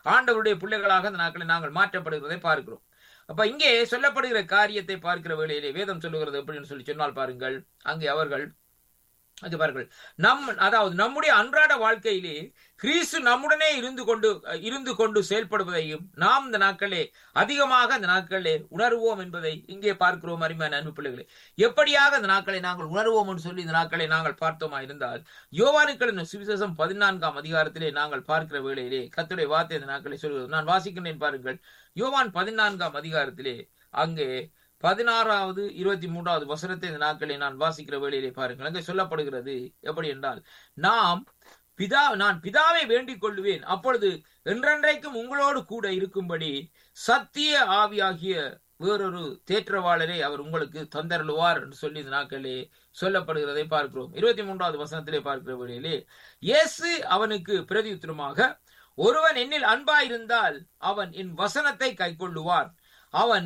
ஆண்டவருடைய பிள்ளைகளாக இந்த நாட்களை நாங்கள் மாற்றப்படுகிறதை பார்க்கிறோம் அப்ப இங்கே சொல்லப்படுகிற காரியத்தை பார்க்கிற வேளையிலே வேதம் சொல்லுகிறது எப்படின்னு சொல்லி சொன்னால் பாருங்கள் அங்கே அவர்கள் அது பாருங்கள் நம் அதாவது நம்முடைய அன்றாட வாழ்க்கையிலே கிறிஸ்து நம்முடனே இருந்து கொண்டு இருந்து கொண்டு செயல்படுவதையும் நாம் இந்த நாட்களே அதிகமாக இந்த நாட்களே உணர்வோம் என்பதை இங்கே பார்க்கிறோம் அருமையான அன்பு பிள்ளைகளே எப்படியாக இந்த நாட்களை நாங்கள் உணர்வோம் என்று சொல்லி இந்த நாட்களை நாங்கள் பார்த்தோமா இருந்தால் யோவானுக்களின் சுவிசேஷம் பதினான்காம் அதிகாரத்திலே நாங்கள் பார்க்கிற வேளையிலே கத்துடைய வார்த்தை இந்த நாட்களை சொல்கிறது நான் வாசிக்கின்றேன் பாருங்கள் யோவான் பதினான்காம் அதிகாரத்திலே அங்கே பதினாறாவது இருபத்தி மூன்றாவது வசனத்தை இந்த நாட்களை நான் வாசிக்கிற வேளையிலே பாருங்கள் அங்கே சொல்லப்படுகிறது எப்படி என்றால் நாம் பிதா நான் பிதாவை வேண்டிக் கொள்ளுவேன் அப்பொழுது என்றென்றைக்கும் உங்களோடு கூட இருக்கும்படி சத்திய ஆவியாகிய வேறொரு தேற்றவாளரை அவர் உங்களுக்கு தந்தருளுவார் என்று சொல்லி இந்த நாட்களே சொல்லப்படுகிறதை பார்க்கிறோம் இருபத்தி மூன்றாவது வசனத்திலே பார்க்கிற வேளையிலே இயேசு அவனுக்கு பிரதியுத்தரமாக ஒருவன் என்னில் அன்பாயிருந்தால் அவன் என் வசனத்தை கைக்கொள்ளுவான் அவன்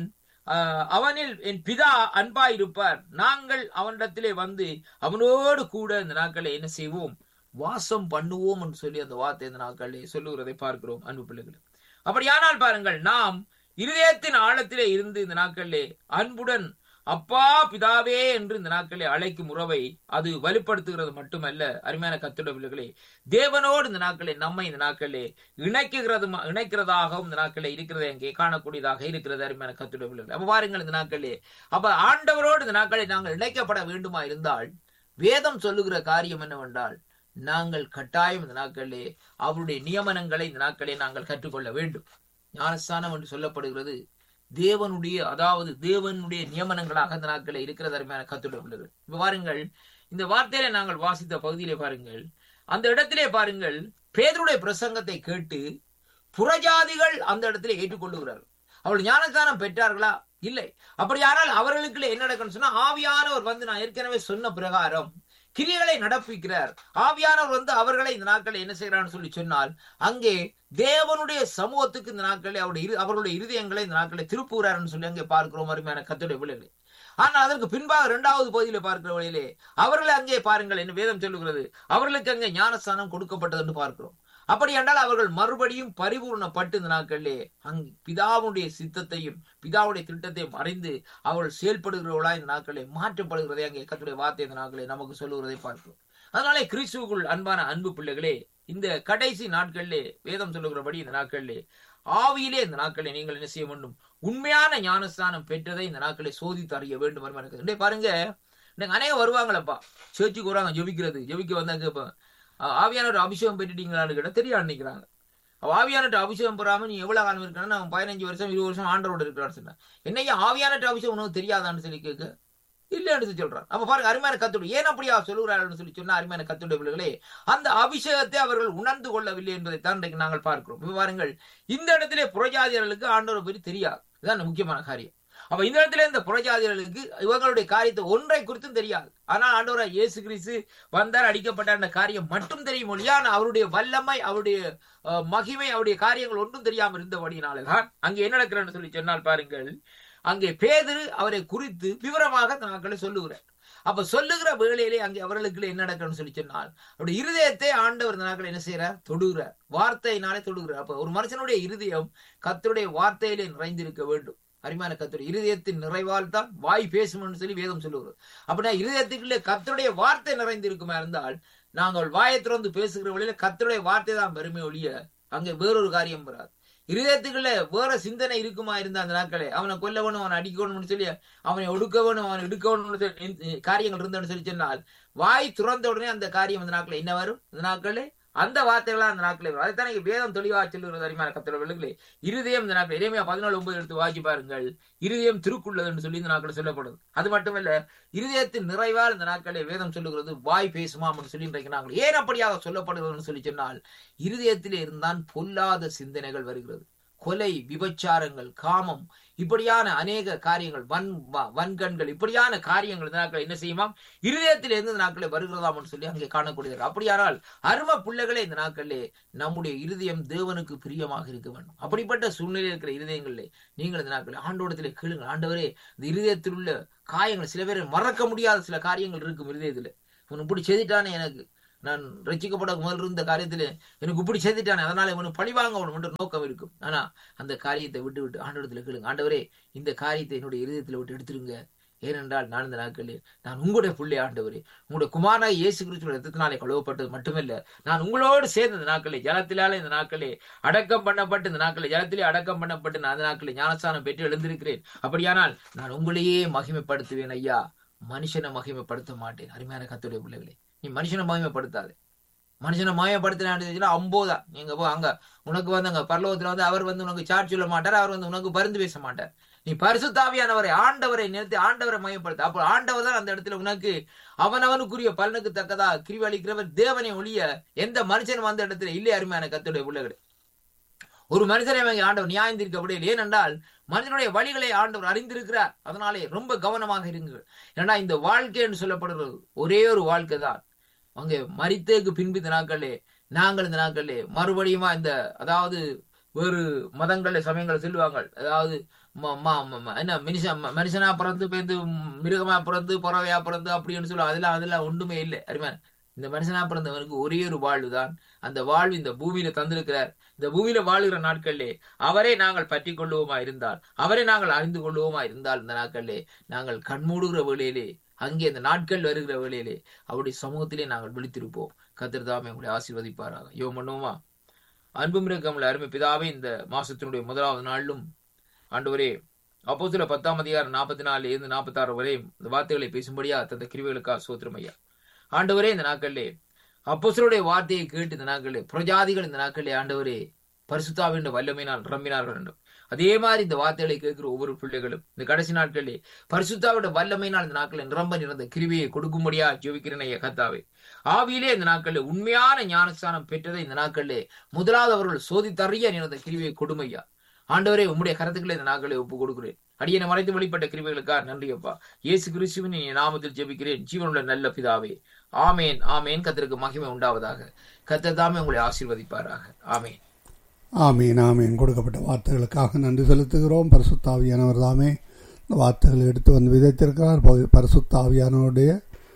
அவனில் என் பிதா அன்பாயிருப்பார் நாங்கள் அவனிடத்திலே வந்து அவனோடு கூட இந்த நாட்களை என்ன செய்வோம் வாசம் பண்ணுவோம் என்று சொல்லி அந்த வார்த்தை இந்த நாட்களே சொல்லுகிறதை பார்க்கிறோம் அன்பு பிள்ளைகள் அப்படியானால் பாருங்கள் நாம் இருதயத்தின் ஆழத்திலே இருந்து இந்த நாட்களிலே அன்புடன் அப்பா பிதாவே என்று இந்த நாட்களை அழைக்கும் உறவை அது வலுப்படுத்துகிறது மட்டுமல்ல அருமையான கத்துட பிள்ளைகளே தேவனோடு இந்த நாட்களை நம்மை இந்த நாட்களே இணைக்குகிறது இணைக்கிறதாகவும் இந்த நாட்களே இருக்கிறது அங்கே காணக்கூடியதாக இருக்கிறது அருமையான கத்துட பிள்ளைகள் அப்ப பாருங்கள் இந்த நாட்களே அப்ப ஆண்டவரோடு இந்த நாட்களை நாங்கள் இணைக்கப்பட வேண்டுமா இருந்தால் வேதம் சொல்லுகிற காரியம் என்னவென்றால் நாங்கள் கட்டாயம் இந்த நாட்களிலே அவருடைய நியமனங்களை இந்த நாட்களே நாங்கள் கற்றுக்கொள்ள வேண்டும் ஞானஸ்தானம் என்று சொல்லப்படுகிறது தேவனுடைய அதாவது தேவனுடைய நியமனங்களாக அந்த நாட்களில் இருக்கிற அருமையான கத்துட உள்ளது இப்ப பாருங்கள் இந்த வார்த்தையில நாங்கள் வாசித்த பகுதியிலே பாருங்கள் அந்த இடத்திலே பாருங்கள் பேதருடைய பிரசங்கத்தை கேட்டு புறஜாதிகள் அந்த இடத்திலே ஏற்றுக்கொள்ளுகிறார்கள் அவள் ஞானஸ்தானம் பெற்றார்களா இல்லை அப்படியானால் அவர்களுக்கு என்ன நடக்கும்னு சொன்னா ஆவியானவர் வந்து நான் ஏற்கனவே சொன்ன பிரகாரம் கிரியைகளை நடப்பிக்கிறார் ஆவியானவர் வந்து அவர்களை இந்த நாட்களை என்ன செய்யறான்னு சொல்லி சொன்னால் அங்கே தேவனுடைய சமூகத்துக்கு இந்த நாட்களை அவருடைய அவர்களுடைய இருதயங்களை இந்த நாட்களை திருப்புகிறார்னு சொல்லி அங்கே பார்க்கிறோம் அருமையான கத்துடைய விளைவுகளை ஆனால் அதற்கு பின்பாக இரண்டாவது பகுதியில பார்க்கிற வழியிலே அவர்களை அங்கே பாருங்கள் என்ன வேதம் சொல்லுகிறது அவர்களுக்கு அங்கே ஞானஸ்தானம் கொடுக்கப்பட்டது என்று பார்க்கிறோம் அப்படி என்றால் அவர்கள் மறுபடியும் பரிபூர்ணப்பட்டு இந்த நாட்களிலே அங் பிதாவுடைய சித்தத்தையும் பிதாவுடைய திட்டத்தையும் அறிந்து அவர்கள் செயல்படுகிறவர்களா இந்த நாட்களே மாற்றப்படுகிறதை அங்கே கத்துடைய வார்த்தை இந்த நாட்களே நமக்கு சொல்லுகிறதை பார்க்கிறோம் அதனாலே கிறிஸ்துவுக்குள் அன்பான அன்பு பிள்ளைகளே இந்த கடைசி நாட்களிலே வேதம் சொல்லுகிறபடி இந்த நாட்களிலே ஆவியிலே இந்த நாட்களை நீங்கள் என்ன செய்ய வேண்டும் உண்மையான ஞானஸ்தானம் பெற்றதை இந்த நாட்களை சோதித்து அறிய வேண்டும் எனக்கு பாருங்க அநேகம் வருவாங்களப்பா சேர்ச்சுக்கு வருவாங்க ஜெபிக்கிறது ஜெபிக்க வந்தாங்க ஆவியானவர் அபிஷேகம் பெற்றுட்டீங்களான்னு கேட்டால் தெரியாது நினைக்கிறாங்க ஆவியானட்டு அபிஷேகம் பெறாம நீ எவ்வளவு காலம் இருக்கான்னு அவன் பதினஞ்சு வருஷம் இருபது வருஷம் ஆண்டரோட இருக்கிறான்னு சொன்னான் என்னையா ஆவியானட்டு அபிஷேகம் உனக்கு தெரியாதான்னு சொல்லி கேட்க இல்லைன்னு சொல்றான் அப்ப பாருங்க அருமையான கத்துடு ஏன் அப்படியா சொல்லுகிறார்கள் சொல்லி சொன்னா அருமையான கத்துடைய பிள்ளைகளே அந்த அபிஷேகத்தை அவர்கள் உணர்ந்து கொள்ளவில்லை என்பதை தான் இன்றைக்கு நாங்கள் பார்க்கிறோம் பாருங்கள் இந்த இடத்திலே புறஜாதியர்களுக்கு ஆண்டவர் பற்றி தெரியாது இதுதான் முக்கியமான காரியம் அப்ப இந்த இடத்துல இந்த புறஜாதிகளுக்கு இவங்களுடைய காரியத்தை ஒன்றை குறித்தும் தெரியாது ஆனால் ஆண்டவராய் இயேசு கிறிஸ்து வந்தார் அடிக்கப்பட்ட அந்த காரியம் மட்டும் தெரியும் ஒழியான அவருடைய வல்லமை அவருடைய மகிமை அவருடைய காரியங்கள் ஒன்றும் தெரியாமல் இருந்தபடினால்தான் அங்கே என்ன நடக்கிறன்னு சொல்லி சொன்னால் பாருங்கள் அங்கே பேதரு அவரை குறித்து விவரமாக நாட்களை சொல்லுகிறார் அப்ப சொல்லுகிற வேளையிலே அங்கே அவர்களுக்கு என்ன நடக்கணும்னு சொல்லி சொன்னால் அவருடைய இருதயத்தை ஆண்டவர் நாட்கள் என்ன செய்யறார் தொடுகிறார் வார்த்தையினாலே தொடுகிறார் அப்ப ஒரு மனுஷனுடைய இருதயம் கத்தருடைய வார்த்தையிலே நிறைந்திருக்க வேண்டும் அருமையான கத்துடைய இருதயத்தின் நிறைவால் தான் வாய் பேசும்னு சொல்லி வேதம் சொல்லுகிறது அப்படின்னா இருதயத்துக்குள்ளே கத்தருடைய வார்த்தை நிறைந்திருக்குமா இருந்தால் நாங்கள் வாயை திறந்து பேசுகிற வழியில கத்தருடைய வார்த்தை தான் பெருமை ஒழிய அங்கே வேறொரு காரியம் வராது இருதயத்துக்குள்ள வேற சிந்தனை இருக்குமா இருந்த அந்த நாட்களே அவனை கொல்ல வேணும் அவனை அடிக்கணும்னு சொல்லி அவனை ஒடுக்க வேணும் அவனை எடுக்க வேணும்னு காரியங்கள் இருந்தன்னு சொல்லி சொன்னால் வாய் துறந்த உடனே அந்த காரியம் அந்த நாட்கள் என்ன வரும் இந்த நாட்களே அந்த வார்த்தைகளா அந்த நாட்களே வரும் அதைத்தான் இங்க வேதம் தெளிவா சொல்லுகிறது அறிமான கத்திர விழுகளே இருதயம் இந்த நாட்கள் இறைமையா பதினாலு ஒன்பது எடுத்து வாசி பாருங்கள் இருதயம் திருக்குள்ளது என்று சொல்லி இந்த நாட்கள் சொல்லப்படுது அது மட்டுமல்ல இருதயத்தின் நிறைவால் இந்த நாட்களே வேதம் சொல்லுகிறது வாய் பேசுமாம் என்று சொல்லி இன்றைக்கு நாங்கள் ஏன் அப்படியாக சொல்லப்படுகிறதுன்னு சொல்லி சொன்னால் இருதயத்திலே இருந்தான் பொல்லாத சிந்தனைகள் வருகிறது கொலை விபச்சாரங்கள் காமம் இப்படியான அநேக காரியங்கள் வன் வன்கண்கள் இப்படியான காரியங்கள் இந்த நாட்கள் என்ன செய்யுமாம் இருதயத்தில் இருந்து இந்த நாட்களே வருகிறதாம் சொல்லி அங்கே காணக்கூடியது அப்படியானால் அரும பிள்ளைகளே இந்த நாட்களிலே நம்முடைய இருதயம் தேவனுக்கு பிரியமாக இருக்க வேண்டும் அப்படிப்பட்ட சூழ்நிலையில் இருக்கிற இருதயங்களிலே நீங்கள் இந்த நாட்களில் ஆண்டோடத்திலே கேளுங்கள் ஆண்டவரே இந்த இருதயத்தில் உள்ள காயங்கள் சில பேரை மறக்க முடியாத சில காரியங்கள் இருக்கும் இருதயத்தில் உன் இப்படி செய்துட்டானே எனக்கு நான் ரசிக்கப்பட முதல் இருந்த காரியத்திலே எனக்கு இப்படி செய்துட்டானே அதனால இவனுக்கு பழி வாங்க என்ற நோக்கம் இருக்கும் ஆனா அந்த காரியத்தை விட்டு விட்டு ஆண்டவரத்துல கேளுங்க ஆண்டவரே இந்த காரியத்தை என்னுடைய இருதயத்துல விட்டு எடுத்துருங்க ஏனென்றால் நான் இந்த நாட்களில் நான் உங்களுடைய பிள்ளை ஆண்டவரே உங்களுடைய குமாரா இயேசு கிறிஸ்துவ ரத்தத்தினாலே கழுவப்பட்டது மட்டுமல்ல நான் உங்களோடு சேர்ந்த இந்த நாட்களே ஜலத்திலால இந்த நாட்களே அடக்கம் பண்ணப்பட்டு இந்த நாட்களே ஜலத்திலே அடக்கம் பண்ணப்பட்டு நான் அந்த நாட்களே ஞானஸ்தானம் பெற்று எழுந்திருக்கிறேன் அப்படியானால் நான் உங்களையே மகிமைப்படுத்துவேன் ஐயா மனுஷனை மகிமைப்படுத்த மாட்டேன் அருமையான கத்துடைய பிள்ளைகளே நீ மனுஷனை மகிமைப்படுத்தாதே மனுஷனை மயப்படுத்தினா அம்போதான் நீங்க போ அங்க உனக்கு வந்து அங்க பரலோகத்துல வந்து அவர் வந்து உனக்கு சார்ஜ் சொல்ல மாட்டார் அவர் வந்து உனக்கு பருந்து பேச மாட்டார் நீ பரிசுத்தாவியானவரை ஆண்டவரை நிறுத்தி ஆண்டவரை மயப்படுத்த அப்போ ஆண்டவர் தான் அந்த இடத்துல உனக்கு அவனவனுக்குரிய பலனுக்கு தக்கதா கிரிவளிக்கிறவர் தேவனை ஒழிய எந்த மனுஷனும் அந்த இடத்துல இல்லை அருமையான கத்துடைய பிள்ளைகளே ஒரு மனுஷனை அவங்க ஆண்டவர் நியாயந்திருக்க முடியல ஏனென்றால் மனிதனுடைய வழிகளை ஆண்டவர் அறிந்திருக்கிறார் அதனாலே ரொம்ப கவனமாக இருங்கள் ஏன்னா இந்த வாழ்க்கை என்று சொல்லப்படுறது ஒரே ஒரு வாழ்க்கை தான் அங்கே மரித்தேக்கு பின்பு இந்த நாட்களே நாங்கள் இந்த நாட்களே மறுபடியுமா இந்த அதாவது வேறு மதங்கள்ல சமயங்களை சொல்லுவாங்க அதாவது என்ன மனுஷன் மனுஷனா பிறந்து பேருந்து மிருகமா பிறந்து பறவையா பிறந்து அப்படின்னு சொல்லுவாங்க அதெல்லாம் அதெல்லாம் ஒன்றுமே இல்லை அருமையான இந்த மனுஷனா பிறந்தவனுக்கு ஒரே ஒரு வாழ்வு தான் அந்த வாழ்வு இந்த பூமியில தந்திருக்கிறார் இந்த பூமியில வாழுகிற நாட்களிலே அவரே நாங்கள் பற்றி கொள்ளுவோமா இருந்தால் அவரை நாங்கள் அறிந்து கொள்ளுவோமா இருந்தால் இந்த நாட்களிலே நாங்கள் கண்மூடுகிற வேளையிலே அங்கே அந்த நாட்கள் வருகிற வேளையிலே அவருடைய சமூகத்திலே நாங்கள் விழித்திருப்போம் கத்திரதாமே உங்களை ஆசீர்வதிப்பாராக யோ பண்ணுவோமா அன்பும் இருக்கமில்ல அருமை பிதாவே இந்த மாசத்தினுடைய முதலாவது நாளிலும் ஆண்டவரே அப்போ சில பத்தாம் அதிகாரம் நாற்பத்தி நாலுல இருந்து நாற்பத்தி ஆறு வரை இந்த வார்த்தைகளை பேசும்படியா தந்த கிருவிகளுக்கா சோத்திரம் ஐயா ஆண்டவரே இந்த நாட்களிலே அப்போசருடைய வார்த்தையை கேட்டு இந்த நாட்களிலே புரஜாதிகள் இந்த நாட்களிலே ஆண்டவரே பரிசுத்தாவின் வல்லமையினால் நிரம்பினார்கள் என்றும் அதே மாதிரி இந்த வார்த்தைகளை கேட்கிற ஒவ்வொரு பிள்ளைகளும் இந்த கடைசி நாட்களிலே பரிசுத்தாவோட வல்லமையினால் இந்த நாட்களில் நிரம்ப நிறந்த கிருவியை கொடுக்கும்படியா ஜெபிக்கிறேன் ஐயா கத்தாவே ஆவியிலே இந்த நாட்களில் உண்மையான ஞானஸ்தானம் பெற்றதை இந்த நாட்களிலே முதலாவது அவர்கள் சோதித்தறிய நிறந்த கிருவியை கொடுமையா ஆண்டவரே உம்முடைய கருத்துக்களை இந்த நாட்களை ஒப்பு கொடுக்கிறேன் அடியனை மறைத்து வெளிப்பட்ட கிருமைகளுக்காக நன்றி அப்பா இயேசு கிறிஸ்துவின் நாமத்தில் ஜெபிக்கிறேன் ஜீவனுள்ள நல்ல பிதாவே ஆமேன் ஆமேன் கத்திற்கு மகிமை உண்டாவதாக கத்தர் தாமே உங்களை ஆசீர்வதிப்பாராக ஆமேன் ஆமீன் ஆமீன் கொடுக்கப்பட்ட வார்த்தைகளுக்காக நன்றி செலுத்துகிறோம் பரிசுத்தாவியானவர் தாமே இந்த வார்த்தைகளை எடுத்து வந்து விதைத்திருக்கிறார் பரிசுத்தாவியானவருடைய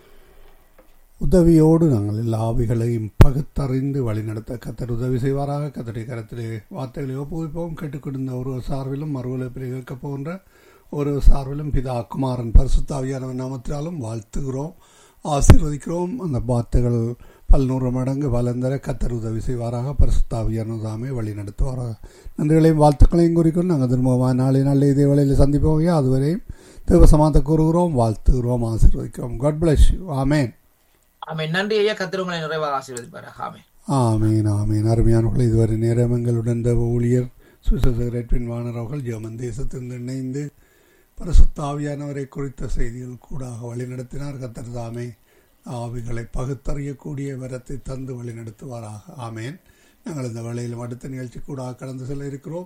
உதவியோடு நாங்கள் எல்லா ஆவிகளையும் பகுத்தறிந்து வழிநடத்த கத்தர் உதவி செய்வாராக கத்தருடைய கரத்திலே வார்த்தைகளை ஒப்புவிப்போம் கேட்டுக்கொண்டிருந்த ஒரு சார்பிலும் மறுவலைப்பில் கேட்க போகின்ற ஒரு சார்பிலும் பிதா குமாரன் பரிசுத்தாவியானவர் நாமத்தினாலும் வாழ்த்துகிறோம் ஆசீர்வதிக்கிறோம் அந்த வார்த்தைகள் பல்நூறு மடங்கு வளர்ந்தர கத்தர் உதவி செய்வாராக பரிசுத்தாவியானதாமே வழி நடத்துவாராக நன்றிகளையும் வாழ்த்துக்களையும் குறிக்கணும் நாங்கள் திரும்பவும் நாளை நாள் இதே வேளையில் சந்திப்போம் அதுவரையும் தேவசமாத்த கூறுகிறோம் வாழ்த்துகிறோம் ஆசீர்வதிக்கிறோம் காட் பிளஸ் யூ ஆமேன் ஆமேன் நன்றி ஐயா கத்தர் உங்களை நிறைவாக ஆசீர்வதிப்பாராக ஆமேன் ஆமீன் ஆமீன் அருமையானவர்கள் இதுவரை நேரம் எங்களுடன் தேவ ஊழியர் சுசேகரேட்பின் வானரவர்கள் ஜெர்மன் தேசத்திலிருந்து இணைந்து பரிசுத்த ஆவியானவரை குறித்த செய்திகள் கூடாக வழிநடத்தினார் கத்தர் தாமே ஆவிகளை பகுத்தறியக்கூடிய வரத்தை தந்து வழிநடத்துவாராக ஆமேன் நாங்கள் இந்த வேளையிலும் அடுத்த நிகழ்ச்சி கூடாக கடந்து செல்ல இருக்கிறோம்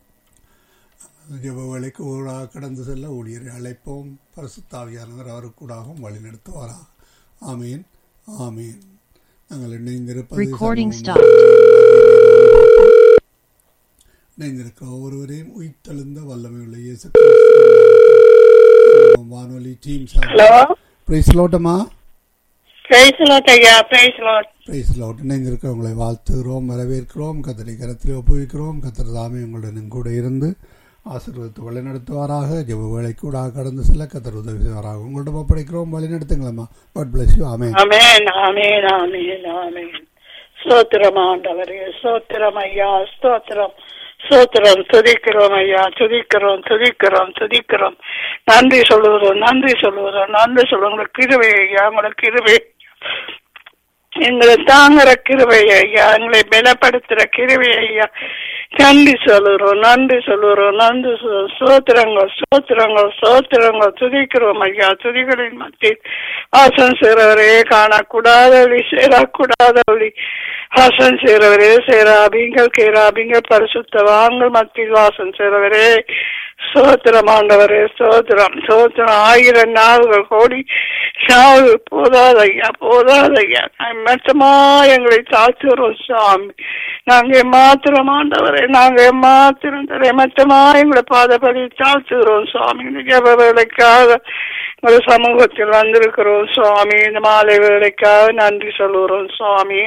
ஜெப வேலைக்கு ஊடாக கடந்து செல்ல ஊழியரை அழைப்போம் பரிசுத்தாவியானவர் அவருக்கூடாகவும் வழிநடத்துவாராக ஆமீன் ஆமீன் நாங்கள் இணைந்திருப்பது Recording சமூக இணைந்திருக்கிற ஒவ்வொருவரையும் உயிர்த்தெழுந்த வல்லமை உள்ள இயேசு கிறிஸ்துவின் வானொலி டீம் ஹலோ பிரைஸ் லோட்டமா பிரைஸ் லாட் ஐயா பிரைஸ் லாட் பிரைஸ் லோட் இணைந்திருக்கிறவங்களை வாழ்த்துகிறோம் வரவேற்கிறோம் கத்தரை கரத்தில் ஒப்புவிக்கிறோம் கத்தர் தாமே உங்களுடன் கூட இருந்து ஆசீர்வதித்து வழிநடத்துவாராக ஜெப வேலை கூட கடந்து செல்ல கத்தர் உதவி செய்வாராக உங்கள்கிட்ட ஒப்படைக்கிறோம் வழிநடத்துங்களம்மா காட் பிளஸ் யூ ஆமே ஆமென் ஆமென் ஆமென் ஆமென் ஸ்தோத்திரம் ஆண்டவரே ஸ்தோத்திரம் ஐயா ஸ்தோத்திரம் ஸ்தோத்திரம் துதிக்கிறோம் ஐயா துதிக்கிறோம் துதிக்கிறோம் துதிக்கிறோம் நன்றி சொல்லுகிறோம் நன்றி சொல்லுகிறோம் நன்றி சொல்லுவோம் உங்களுக்கு கிருவை ஐயா உங்களுக்கு கிருவை எங்களை தாங்குற கிருவை ஐயா எங்களை பலப்படுத்துற கிருவை ஐயா நன்றி சொல்லுறோம் நன்றி சொல்லுறோம் நன்றி சொல்~ ஸ்தோத்திரங்கள் ஸ்தோத்திரங்கள் ஸ்தோத்திரங்கள் துதிக்கிறோம் ஐயா துதிகளின் மத்தியில் ஆசன் செய்றவரே காணக்கூடாத வழி சேரக்கூடாத வழி ஆசன் செய்றவரே சேராபிங்கள் கேராபிங்கள் பரிசுத்த வாங்கள் மத்தியில் வாசம் செய்றவரே சோத்திரம் ஆண்டவரே சோத்திரம் சோத்திரம் ஆயிரம் நாவுகள் கோடி நாவு போதாதையா போதாதையா மற்றமா எங்களை தாத்துறோம் சாமி நாங்க மாத்திரம் ஆண்டவரே நாங்க மாத்திரம் தரே மற்றமா எங்களை பாதபடி தாழ்த்துகிறோம் சுவாமி இந்த ஜப வேலைக்காக ஒரு சமூகத்தில் வந்திருக்கிறோம் சுவாமி இந்த மாலை வேலைக்காக நன்றி சொல்லுகிறோம் சுவாமி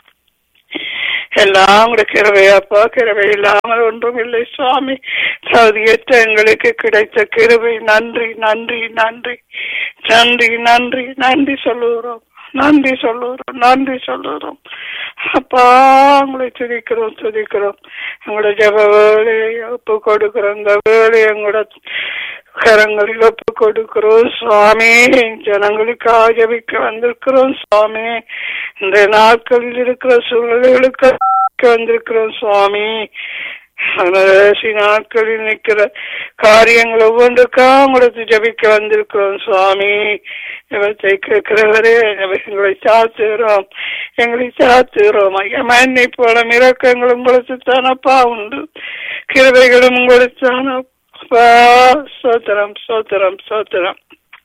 எல்லாம் கூட கிருபையாப்பா கிருபை இல்லாமல் ஒன்றும் இல்லை சுவாமி தகுதியற்ற எங்களுக்கு கிடைத்த கிருபை நன்றி நன்றி நன்றி நன்றி நன்றி நன்றி சொல்லுகிறோம் நன்றி சொல்லுகிறோம் நன்றி சொல்லுகிறோம் அப்பா உங்களை துதிக்கிறோம் துதிக்கிறோம் எங்களோட ஜப வேலையை ஒப்பு கொடுக்கிறோம் இந்த வேலையை எங்களோட கரங்களில் ஒப்பு கொடுக்கிறோம் சுவாமி ஜனங்களுக்காக ஜபிக்க வந்திருக்கிறோம் சுவாமி இந்த நாட்களில் இருக்கிற சூழ்நிலைகளுக்கு வந்திருக்கிறோம் சுவாமி கடைசி நாட்களில் நிற்கிற காரியங்கள் ஒவ்வொன்றுக்காக உங்களுக்கு ஜபிக்க வந்திருக்கிறோம் சுவாமி இவற்றை கேட்கிறவரே எங்களை சாத்துகிறோம் எங்களை சாத்துகிறோம் ஐயா மன்னிப்போலம் இறக்கங்கள் உங்களுக்கு தானப்பா உண்டு கிருவைகளும் உங்களுக்கு தானப்பா சோத்திரம் சோத்திரம் சோத்திரம்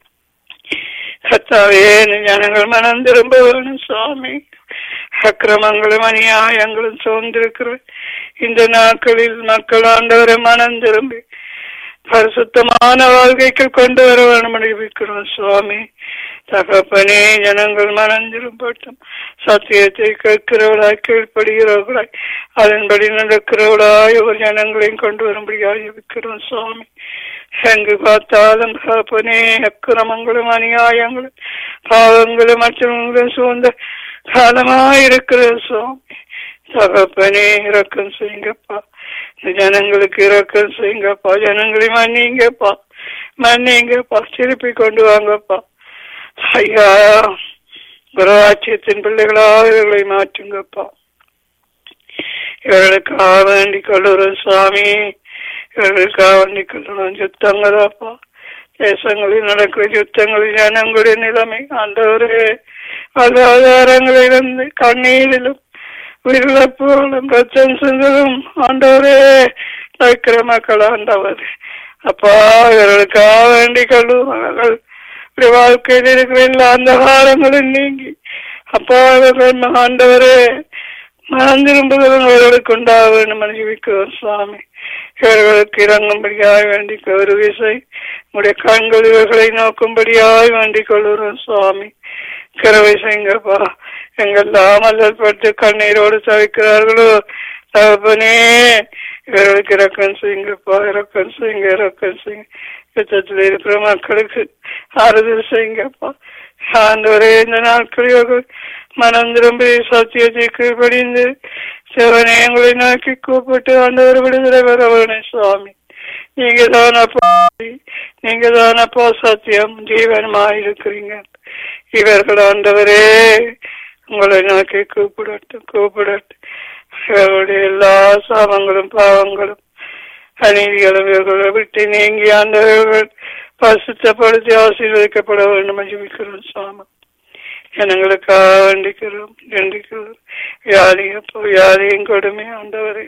கத்தாவே ஜனங்கள் மனம் திரும்ப வேணும் சுவாமி அக்கிரமங்களும் அநியாயங்களும் சோர்ந்திருக்கிற இந்த நாட்களில் மக்கள் ஆண்டவரை மனம் திரும்பி பரிசுத்தமான வாழ்க்கைக்கு கொண்டு வர வேண்டும் அறிவிக்கிறோம் சுவாமி தகப்பனே ஜனங்கள் மனம் திரும்பட்டும் சத்தியத்தை கேட்கிறவளாய் கீழ்ப்படுகிறவர்களாய் அதன்படி நடக்கிறவளாய் ஒரு ஜனங்களையும் கொண்டு வரும்படியாக இருக்கிறோம் சுவாமி எங்கு பார்த்தாலும் தகப்பனே அக்கிரமங்களும் அநியாயங்களும் பாவங்களும் மற்றவங்களும் சூழ்ந்த காலமாயிருக்கிற சுவாமி தகப்பனே இறக்கம் செய்யுங்கப்பா இந்த ஜனங்களுக்கு இறக்கம் செய்யுங்கப்பா ஜனங்களை மன்னிங்கப்பா மன்னிங்கப்பா திருப்பி கொண்டு வாங்கப்பா ஐயா குருவாட்சியத்தின் பிள்ளைகளாக இவர்களை மாற்றுங்கப்பா இவர்களுக்காக வேண்டிக் கொள்ளுறோம் சுவாமி இவர்களுக்காக வேண்டிக் கொள்ளணும் யுத்தங்களாப்பா தேசங்களில் நடக்கிற யுத்தங்களில் ஜனங்களுடைய நிலைமை ஆண்டவரே வாழ்வாதாரங்களிலிருந்து கண்ணீரிலும் உயிரிழப்புகளும் ரத்தம் சிந்தலும் ஆண்டவரே வைக்கிற மக்கள் ஆண்டவர் அப்பா இவர்களுக்காக வேண்டிக் கொள்ளுவார்கள் வாழ்க்கையில் இருக்கிற எல்லா அந்தகாரங்களும் நீங்கி அப்பா இவர்கள் ஆண்டவரே மனம் திரும்புகிறவங்க இவர்களுக்கு உண்டாக வேண்டும் அறிவிக்கிறோம் சுவாமி இவர்களுக்கு இறங்கும்படியாக வேண்டிக் ஒரு விசை உடைய கண்கள் இவர்களை நோக்கும்படியாக வேண்டிக் கொள்கிறோம் சுவாமி கிரவை செய்யுங்கப்பா எங்கெல்லாம் அல்லல் பட்டு கண்ணீரோடு தவிக்கிறார்களோ தகப்பனே இவர்களுக்கு இறக்கம் செய்யுங்கப்பா இறக்கம் செய்யுங்க இறக்கம் செய்யுங்க யுத்தத்தில் இருக்கிற மக்களுக்கு ஆறுதல் செய்யுங்கப்பா ஆண்டவரே இந்த நாட்களில் மனம் திரும்பி சத்தியத்தை கீழ்படிந்து சிவனை எங்களை நோக்கி கூப்பிட்டு ஆண்டவர் விடுதலை பெற வேணும் சுவாமி நீங்க தான் அப்பா நீங்க தான் அப்பா சத்தியம் ஜீவனமா இருக்கிறீங்க இவர்கள் ஆண்டவரே உங்களை நோக்கி கூப்பிடட்டும் கூப்பிடட்டும் இவர்களுடைய எல்லா சாபங்களும் பாவங்களும் அநீதிகளும் இவர்களை விட்டு நீங்கி ஆண்டவர்கள் பசுத்தப்படுத்தி ஆசீர்வதிக்கப்பட வேண்டும் ஜீவிக்கிறோம் சாமம் ஜனங்களுக்காக வேண்டிக்கிறோம் வேண்டிக்கிறோம் வியாதி அப்போ வியாதியும் கொடுமை ஆண்டவரே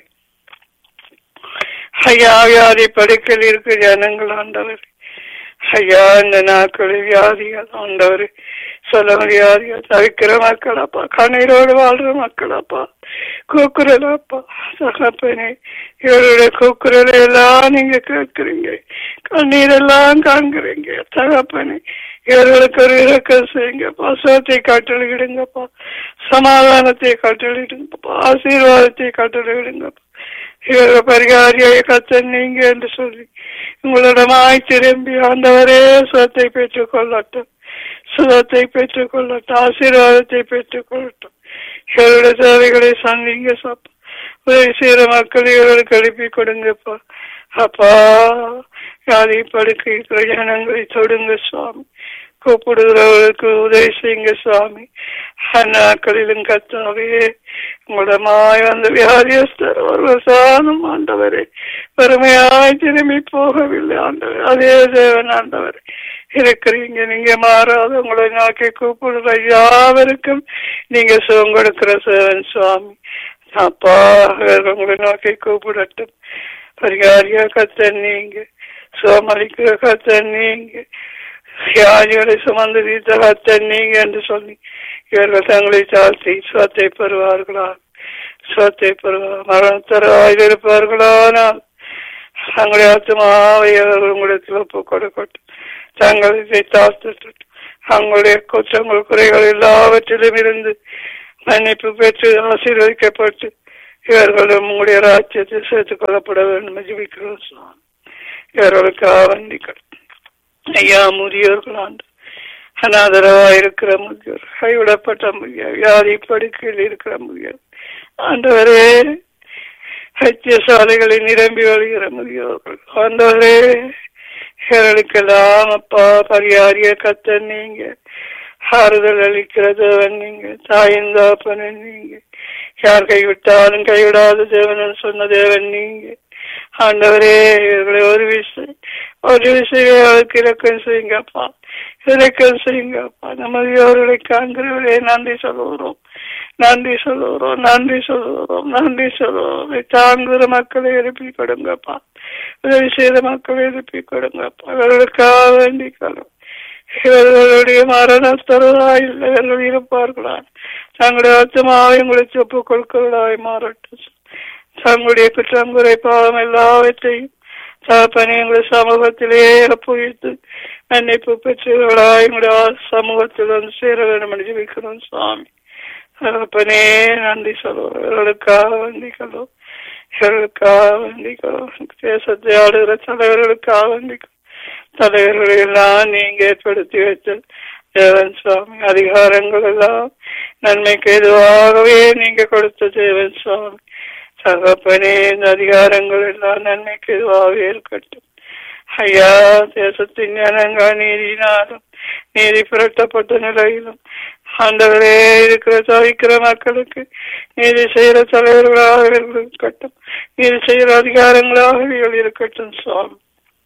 ஐயா வியாதி படுக்கையில் இருக்க ஜனங்கள் ஆண்டவர் ஐயா இந்த நாட்களில் வியாதிகள் ஆண்டவர் சொல்ல முடியாது தவிக்கிற மக்களப்பா கண்ணீரோடு வாழ்ற மக்களப்பா கூக்குரலப்பா சகப்பனே இவருடைய கூக்குரலை எல்லாம் நீங்க கேட்கிறீங்க கண்ணீர் எல்லாம் காண்கிறீங்க தகப்பனே இவர்களுக்கு ஒரு இறக்கம் செய்யுங்க பாசத்தை கட்டளையிடுங்கப்பா சமாதானத்தை கட்டளையிடுங்கப்பா ஆசீர்வாதத்தை கட்டளையிடுங்கப்பா இவர்கள் பரிகாரியை கத்த நீங்க என்று சொல்லி உங்களிடமாய் திரும்பி ஆண்டவரே சுகத்தை பெற்றுக் கொள்ளட்டும் சுகத்தை பெற்றுக் கொள்ளட்டும் ஆசீர்வாதத்தை பெற்றுக் கொள்ளட்டும் இவருடைய தேவைகளை சந்திங்க சாப்பா உதவி செய்யற மக்கள் இவர்களுக்கு எழுப்பி கொடுங்கப்பா அப்பா வியாதி படுக்கை இருக்கிற ஜனங்களை தொடுங்க சுவாமி கூப்பிடுகிறவர்களுக்கு உதவி செய்யுங்க சுவாமி அந்நாட்களிலும் கத்தாவே உங்களிடமாய் வந்த வியாதியஸ்தர் ஒரு சாதம் ஆண்டவரே பெருமையாய் திரும்பி போகவில்லை ஆண்டவர் அதே தேவன் ஆண்டவர் இருக்கிறீங்க நீங்க மாறாத உங்களை நோக்கி கூப்பிடுற யாவருக்கும் நீங்க சுகம் கொடுக்கிற சேவன் சுவாமி அப்பா உங்களை நோக்கி கூப்பிடட்டும் பரிகாரியா கத்த நீங்க சுகமளிக்கிற கத்தன் நீங்க வியாதிகளை சுமந்து தீர்த்த கத்தன் நீங்க என்று சொல்லி இவர்கள் தங்களை தாழ்த்தி சுவத்தை பெறுவார்களா சுவத்தை பெறுவார் மரணத்தரவாயில் இருப்பார்களானால் தங்களுடைய ஆத்மாவை அவர்கள் உங்களிடத்தில் ஒப்புக் கொடுக்கட்டும் தங்களை தாழ்த்து தங்களுடைய குற்றங்கள் குறைகள் எல்லாவற்றிலும் இருந்து மன்னிப்பு பெற்று ஆசீர்வதிக்கப்பட்டு இவர்களும் உங்களுடைய ராஜ்யத்தில் சேர்த்துக் கொள்ளப்பட வேண்டும் ஜீவிக்கிறோம் சுவாமி இவர்களுக்காக வந்திகள் ஐயா முதியோர்கள் ஆண்டு அனாதரவா இருக்கிற முதியோர் கைவிடப்பட்ட முதியோர் வியாதி படுக்கையில் இருக்கிற முதியோர் ஆண்டவரே வைத்தியசாலைகளில் நிரம்பி வழிகிற முதியோர்கள் ஆண்டவரே இவர்களுக்கெல்லாம் அப்பா பரியாரிய கத்த நீங்க ஆறுதல் அளிக்கிறதவன் நீங்க தாயின் தாப்பனன் நீங்க யார் கைவிட்டாலும் கைவிடாத தேவன் சொன்ன தேவன் நீங்க ஆண்டவரே இவர்களை ஒரு விஷயம் ஒரு விஷயம் அவருக்கு இலக்கம் செய்யுங்கப்பா இலக்கம் செய்யுங்கப்பா நமது அவர்களை காண்கிறவர்களே நன்றி சொல்லுகிறோம் நன்றி சொல்லுகிறோம் நன்றி சொல்லுகிறோம் நன்றி சொல்லுகிறோம் தாங்குகிற மக்களை எழுப்பி கொடுங்கப்பா உதவி செய்த மக்களை எழுப்பி கொடுங்கப்பா இவர்களுக்காக வேண்டிக்கணும் இவர்களுடைய மரண தருவாயில் இவர்கள் இருப்பார்களா தங்களுடைய ஆத்மாவை உங்களுக்கு ஒப்புக் கொடுக்கிறவர்களாய் மாறட்டும் தங்களுடைய குற்றம் குறை பாவம் எல்லாவற்றையும் தகப்பனை எங்களுடைய சமூகத்திலே ஒப்புவித்து மன்னிப்பு பெற்றவர்களாய் எங்களுடைய சமூகத்தில் வந்து சேர வேண்டும் என்று ஜெபிக்கிறோம் சுவாமி தகப்பனே நன்றி சொல்லுவோம் இவர்களுக்காக வந்திக்கிறோம் இவர்களுக்காக வந்திக்கிறோம் தேசத்தை ஆடுகிற தலைவர்களுக்காக வந்திக்கிறோம் தலைவர்களை எல்லாம் நீங்க ஏற்படுத்தி வைத்த தேவன் சுவாமி அதிகாரங்கள் எல்லாம் நன்மைக்கு எதுவாகவே நீங்க கொடுத்த தேவன் சுவாமி தகப்பனே இந்த அதிகாரங்கள் எல்லாம் நன்மைக்கு எதுவாகவே இருக்கட்டும் ஐயா தேசத்தின் ஜனங்கள் நீதினாலும் நீதி புரட்டப்பட்ட நிலையிலும் ஆண்டவரே இருக்கிற தவிக்கிற மக்களுக்கு நீதி செய்கிற தலைவர்களாக இவர்கள் இருக்கட்டும் நீதி செய்கிற அதிகாரங்களாக இவர்கள் இருக்கட்டும் சுவாமி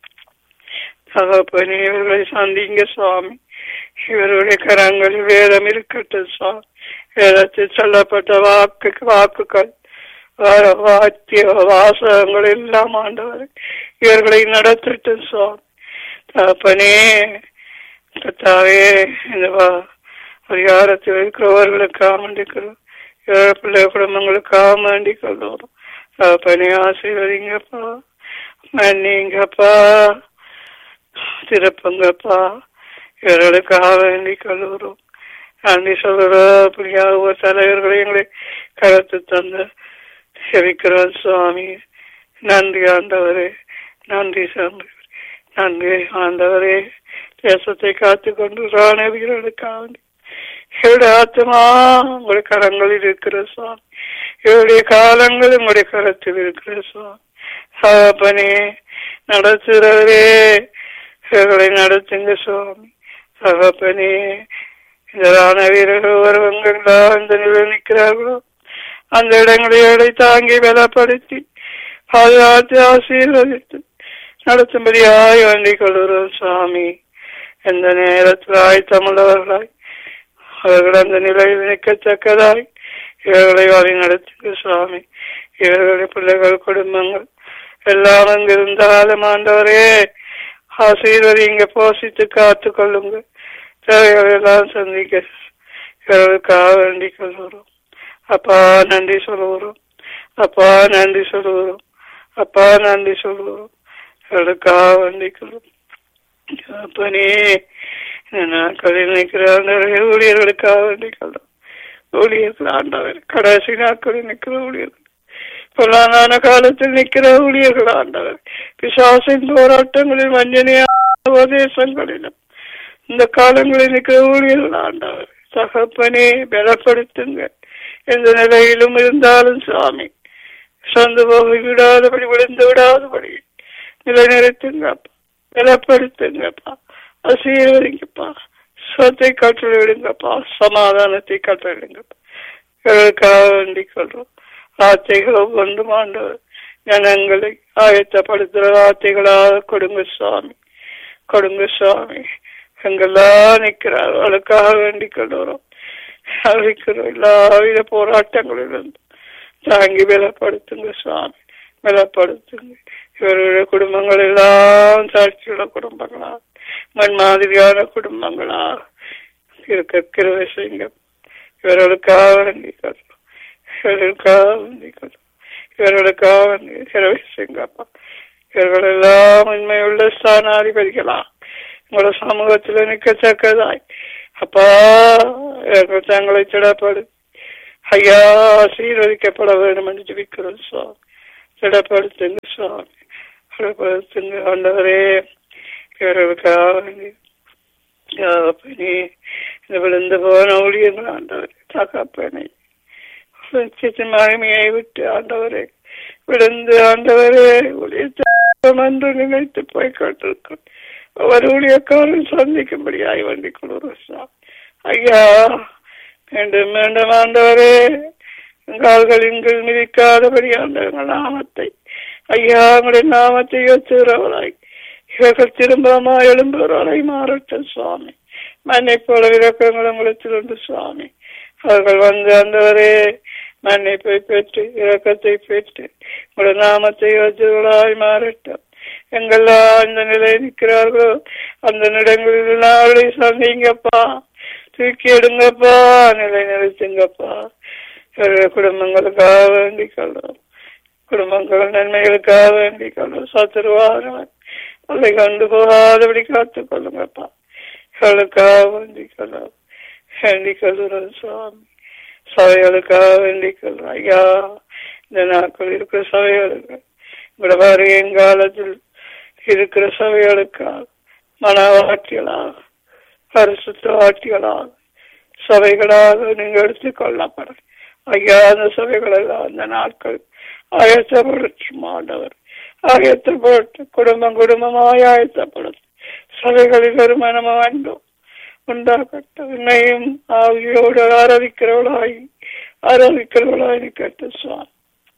தகப்பனே இவர்களை சந்திங்க சுவாமி இவருடைய கரங்களில் வேதம் இருக்கட்டும் சுவாமி வேதத்தில் சொல்லப்பட்ட வாக்கு வாக்குகள் வாத்திய வாசகங்கள் எல்லாம் ஆண்டவர் இவர்களை நடத்தட்டும் சுவாமி தகப்பனே கத்தாவே இந்த அதிகாரத்தில் இருக்கிறவர்களுக்காக வேண்டிக்கிறோம் ஏழை பிள்ளை குடும்பங்களுக்காக வேண்டிக் கொள்வோம் தகப்பனே ஆசீர்வதிங்கப்பா மன்னிங்கப்பா திருப்பங்கப்பா இவர்களுக்காக வேண்டிக் கொள்கிறோம் நன்றி சொல்கிற அப்படியா ஒவ்வொரு தலைவர்களை எங்களை கருத்து தந்து செவிக்கிறோம் சுவாமி நன்றி ஆண்டவரே நன்றி சாமி நன்றி ஆண்டவரே தேசத்தை காத்து கொண்டு ராணவர்களுக்காக இவருடைய ஆத்மா உங்களுடைய கரங்களில் இருக்கிற சுவாமி இவருடைய காலங்கள் உங்களுடைய கரத்தில் இருக்கிற சுவாமி சகப்பனே நடத்துகிறவரே இவர்களை நடத்துங்க சுவாமி சகப்பனே இந்த ராண வீரர்கள் ஒருவங்களா அந்த நிலையில் நிற்கிறார்களோ அந்த இடங்களை தாங்கி பலப்படுத்தி பாதுகாத்து ஆசீர்வதித்து நடத்தும்படியாய் வேண்டிக் கொள்கிறோம் சுவாமி எந்த நேரத்தில் ஆயத்தமுள்ளவர்களாய் அவர்கள் அந்த நிலையில் நிற்கத்தக்கதாய் இவர்களை வழி நடத்துங்க சுவாமி இவர்களுடைய பிள்ளைகள் குடும்பங்கள் எல்லாம் அங்கிருந்தாலும் ஆண்டவரே ஆசீர்வதிங்க போசித்து காத்து கொள்ளுங்க தேவைகளை எல்லாம் சந்திக்க இவர்களுக்காக வேண்டிக் கொள்கிறோம் அப்பா நன்றி சொல்லுகிறோம் அப்பா நன்றி சொல்லுகிறோம் அப்பா நன்றி சொல்லுகிறோம் இவர்களுக்காக வேண்டிக் கொள்ளும் அப்பனே நாட்களில் நிற்கிற ஊழியர்களுக்காக வேண்டிக் கொள்ளும் ஊழியர்கள் ஆண்டவர் கடைசி நாட்களில் நிற்கிற ஊழியர்கள் பொருளாதார காலத்தில் நிற்கிற ஊழியர்கள் ஆண்டவர் பிசாசின் போராட்டங்களில் வஞ்சனையான உபதேசங்களிலும் இந்த காலங்களில் நிற்கிற ஊழியர்கள் ஆண்டவர் தகப்பனே பலப்படுத்துங்க எந்த நிலையிலும் இருந்தாலும் சுவாமி சொந்த போக விடாதபடி விழுந்து விடாதபடி நிலைநிறுத்துங்கப்பா பலப்படுத்துங்கப்பா ஆசீர்வதிங்கப்பா சொத்தை கட்டளை விடுங்கப்பா சமாதானத்தை கட்டளை விடுங்கப்பா இவர்களுக்காக வேண்டிக் கொள்றோம் வார்த்தைகள் ஒவ்வொன்றும் ஆண்டவர் ஜனங்களை ஆயத்தப்படுத்துகிற வார்த்தைகளாக கொடுங்க சுவாமி கொடுங்க சுவாமி எங்கெல்லாம் நிற்கிறார் அவளுக்காக வேண்டிக் கொள்கிறோம் அழைக்கிறோம் எல்லாவித போராட்டங்களிலிருந்து தாங்கி பலப்படுத்துங்க சுவாமி பலப்படுத்துங்க இவர்களுடைய குடும்பங்கள் எல்லாம் சாட்சியுள்ள குடும்பங்களா மண் மாதிரியான குடும்பங்களா இருக்க கிருவை செய்யுங்க இவர்களுக்காக வேண்டிக்கிறோம் இவர்களுக்காக வேண்டிக்கிறோம் இவர்களுக்காக வேண்டி கிருவை செய்யுங்கப்பா இவர்கள் எல்லாம் உண்மையுள்ள ஸ்தானாதிபதிகளா உங்களோட சமூகத்தில் நிற்கத்தக்கதாய் அப்பா இவர்கள் தங்களை திடப்படு ஐயா ஆசீர்வதிக்கப்பட வேண்டும் என்று ஜெபிக்கிறோம் சுவாமி திடப்படுத்துங்க சுவாமி திடப்படுத்துங்க ஆண்டவரே இவர்களுக்காக வேண்டி தகப்பனே இந்த விழுந்து போன ஊழியர்கள் ஆண்டவரே தகப்பனை மகிமையை விட்டு ஆண்டவரே விழுந்து ஆண்டவரே ஊழியத்தை என்று நினைத்து போய் கொண்டிருக்கிறோம் ஒவ்வொரு ஊழியக்காரன் சந்திக்கும்படியாய் வேண்டிக் கொள்கிறோம் ஐயா மீண்டும் மீண்டும் ஆண்டவரே கால்களின் கீழ் மிதிக்காதபடி ஆண்டவர்கள் நாமத்தை ஐயா உங்களுடைய நாமத்தை ஒத்துகிறவராய் இவர்கள் திரும்பமா எழும்புகிறவராய் மாறட்டும் சுவாமி மன்னிப்போல இறக்கங்கள் உங்களுக்கு சுவாமி அவர்கள் வந்து அந்தவரே மன்னிப்பை பெற்று இரக்கத்தை பெற்று உங்களுடைய நாமத்தை வச்சுகளாய் மாறட்டும் எங்கெல்லாம் அந்த நிலை நிற்கிறார்களோ அந்த இடங்களில் அவளை சந்திங்கப்பா தூக்கி எடுங்கப்பா நிலை நிறுத்துங்கப்பா குடும்பங்களுக்காக வேண்டிக் கொள்ளும் குடும்பங்கள் நன்மைகளுக்காக வேண்டிக் கொள்ளும் சத்துருவானவன் அதை கண்டு போகாதபடி காத்துக் கொள்ளுங்கப்பா இவளுக்காக வேண்டிக் கொள்ளும் வேண்டிக் கொள்ளுறோம் சுவாமி சபைகளுக்காக வேண்டிக் கொள்ளும் ஐயா இந்த நாட்கள் இருக்கிற சபைகளுக்கு உங்களோட வருகையின் காலத்தில் இருக்கிற சபைகளுக்காக மனவாட்டிகளாக பரிசுத்த வாட்டிகளாக சபைகளாக நீங்க எடுத்துக் கொள்ளப்படும் ஐயா அந்த சபைகளெல்லாம் அந்த நாட்கள் ஆயத்தப்படும் ஆண்டவர் ஆயத்தப்பட்டு குடும்பம் குடும்பமாய் ஆயத்தப்படும் சபைகளில் ஒரு மனம வேண்டும் உண்டாக்கட்டும் என்னையும் ஆகியோடு ஆராதிக்கிறவளாய் ஆராதிக்கிறவளாய் கட்டு சுவாமி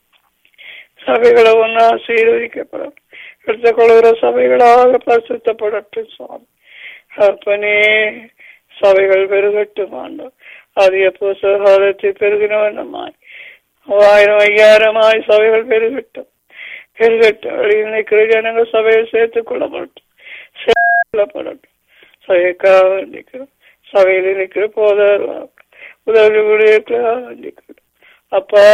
சபைகளை ஒன்னா சீரழிக்கப்படும் எடுத்து கொள்கிற சபைகளாக பரிசுத்தப்படட்டும் சுவாமி அப்பனே சபைகள் பெருகட்டும் ஆண்டோம் அது எப்போ காலத்தை பெருகினவண்ணமாய் ஆயிரம் ஐயாயிரமாய் சபைகள் பெருகட்டும் பெருகட்டும் வெளியில் நிற்கிற ஜனங்கள் சபையை சேர்த்துக் கொள்ளப்படட்டும் கொள்ளப்படட்டும் சபைக்காக நிற்கிறோம் சபையில் நிற்கிற போதார் உதவி ஊழியர்களாக நிற்கிறோம் அப்பா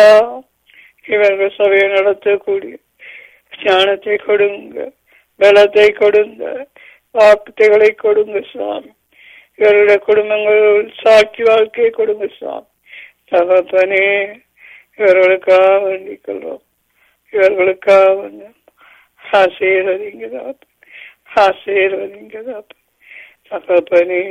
இவர்கள் சபையை நடத்தக்கூடிய ஞானத்தை கொடுங்க பலத்தை கொடுங்க வாக்குத்தைகளை கொடுங்க சுவாமி இவருடைய குடும்பங்கள் சாட்சி வாழ்க்கையை கொடுங்க சுவாமி தகப்பனே இவர்களுக்காக வேண்டிக் கொள்வோம் இவர்களுக்காக வந்து ஆசீர்வதிங்க தாப்பன் ஆசீர்வதிங்க தாப்பன் தகப்பனே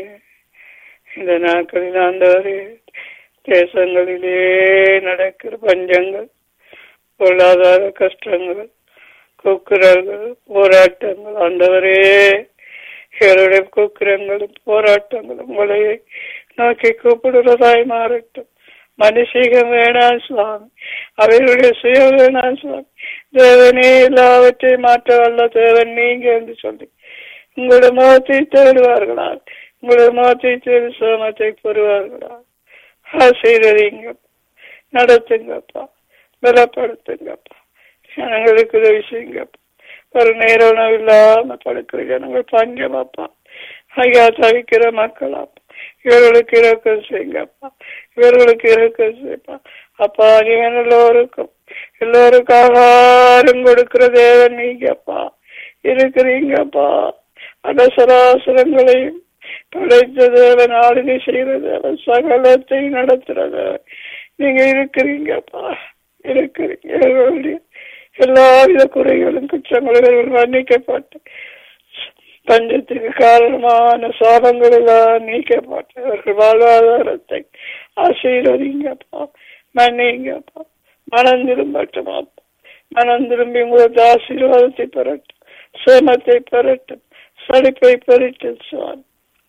இந்த நாட்களில் ஆண்டவரே தேசங்களிலே நடக்கிற பஞ்சங்கள் பொருளாதார கஷ்டங்கள் கூக்குரல்கள் போராட்டங்கள் ஆண்டவரே இவருடைய கூக்குரங்களும் போராட்டங்களும் உங்களை நோக்கி கூப்பிடுறதாய் மாறட்டும் மனுஷீகம் வேணாம் சுவாமி அவர்களுடைய சுயம் வேணாம் சுவாமி தேவனே எல்லாவற்றையும் மாற்ற வல்ல தேவன் நீங்க என்று சொல்லி உங்களுடைய முகத்தை தேடுவார்களா உங்களுடைய முகத்தை தேடி சோமத்தை பெறுவார்களா ஆசீர்வதிங்க நடத்துங்கப்பா பலப்படுத்துங்கப்பா ஜனங்களுக்கு உதவி செய்யுங்கப்பா ஒரு நேர உணவு இல்லாம படுக்கிற ஜனங்கள் பஞ்சமாப்பா ஐயா தவிக்கிற மக்களாப்பா இவர்களுக்கு இறக்கம் செய்யுங்கப்பா இவர்களுக்கு இறக்கம் செய்யப்பா அப்பா நீங்க எல்லோருக்கும் எல்லோருக்கும் ஆகாரம் கொடுக்கிற தேவன் நீங்கப்பா இருக்கிறீங்கப்பா அடசராசரங்களையும் படைத்த தேவன் ஆளுகை செய்கிற தேவன் சகலத்தை நடத்துறது நீங்க இருக்கிறீங்கப்பா இருக்கிறீங்க இவர்களுடைய எல்லாவித குறைகளும் குற்றங்களும் மன்னிக்கப்பட்டு பஞ்சத்துக்கு காரணமான சாபங்கள் எல்லாம் நீக்கப்பட்டு அவர்கள் வாழ்வாதாரத்தை ஆசீர்வதிங்கப்பா மன்னிங்கப்பா மனம் திரும்பட்டுமாப்பா மனம் திரும்பி உங்களுக்கு ஆசீர்வாதத்தை பெறட்டும் சேமத்தை பெறட்டும் சளிப்பை பெறட்டும் சுவாமி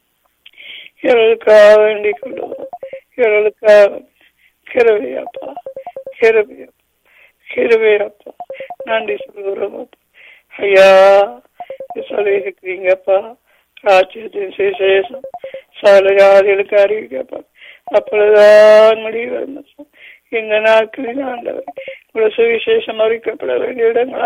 இவர்களுக்காக வேண்டிக் கொள்ளுவோம் இவர்களுக்காக கிருவையப்பா கிருவையப்பா கிருவையப்பா நன்றி சொல்லுகிறோம் ஐயா சொல்லி இருக்கிறீங்கப்பா ராஜ்யத்தின் சுவிசேஷம் சகல ஜாதிகளுக்கு அறிவிக்கப்பா அப்பொழுதுதான் முடிவு இந்த நாட்களில் ஆண்டவர் உங்களுடைய சுவிசேஷம் அறிக்கப்பட வேண்டிய இடங்கள்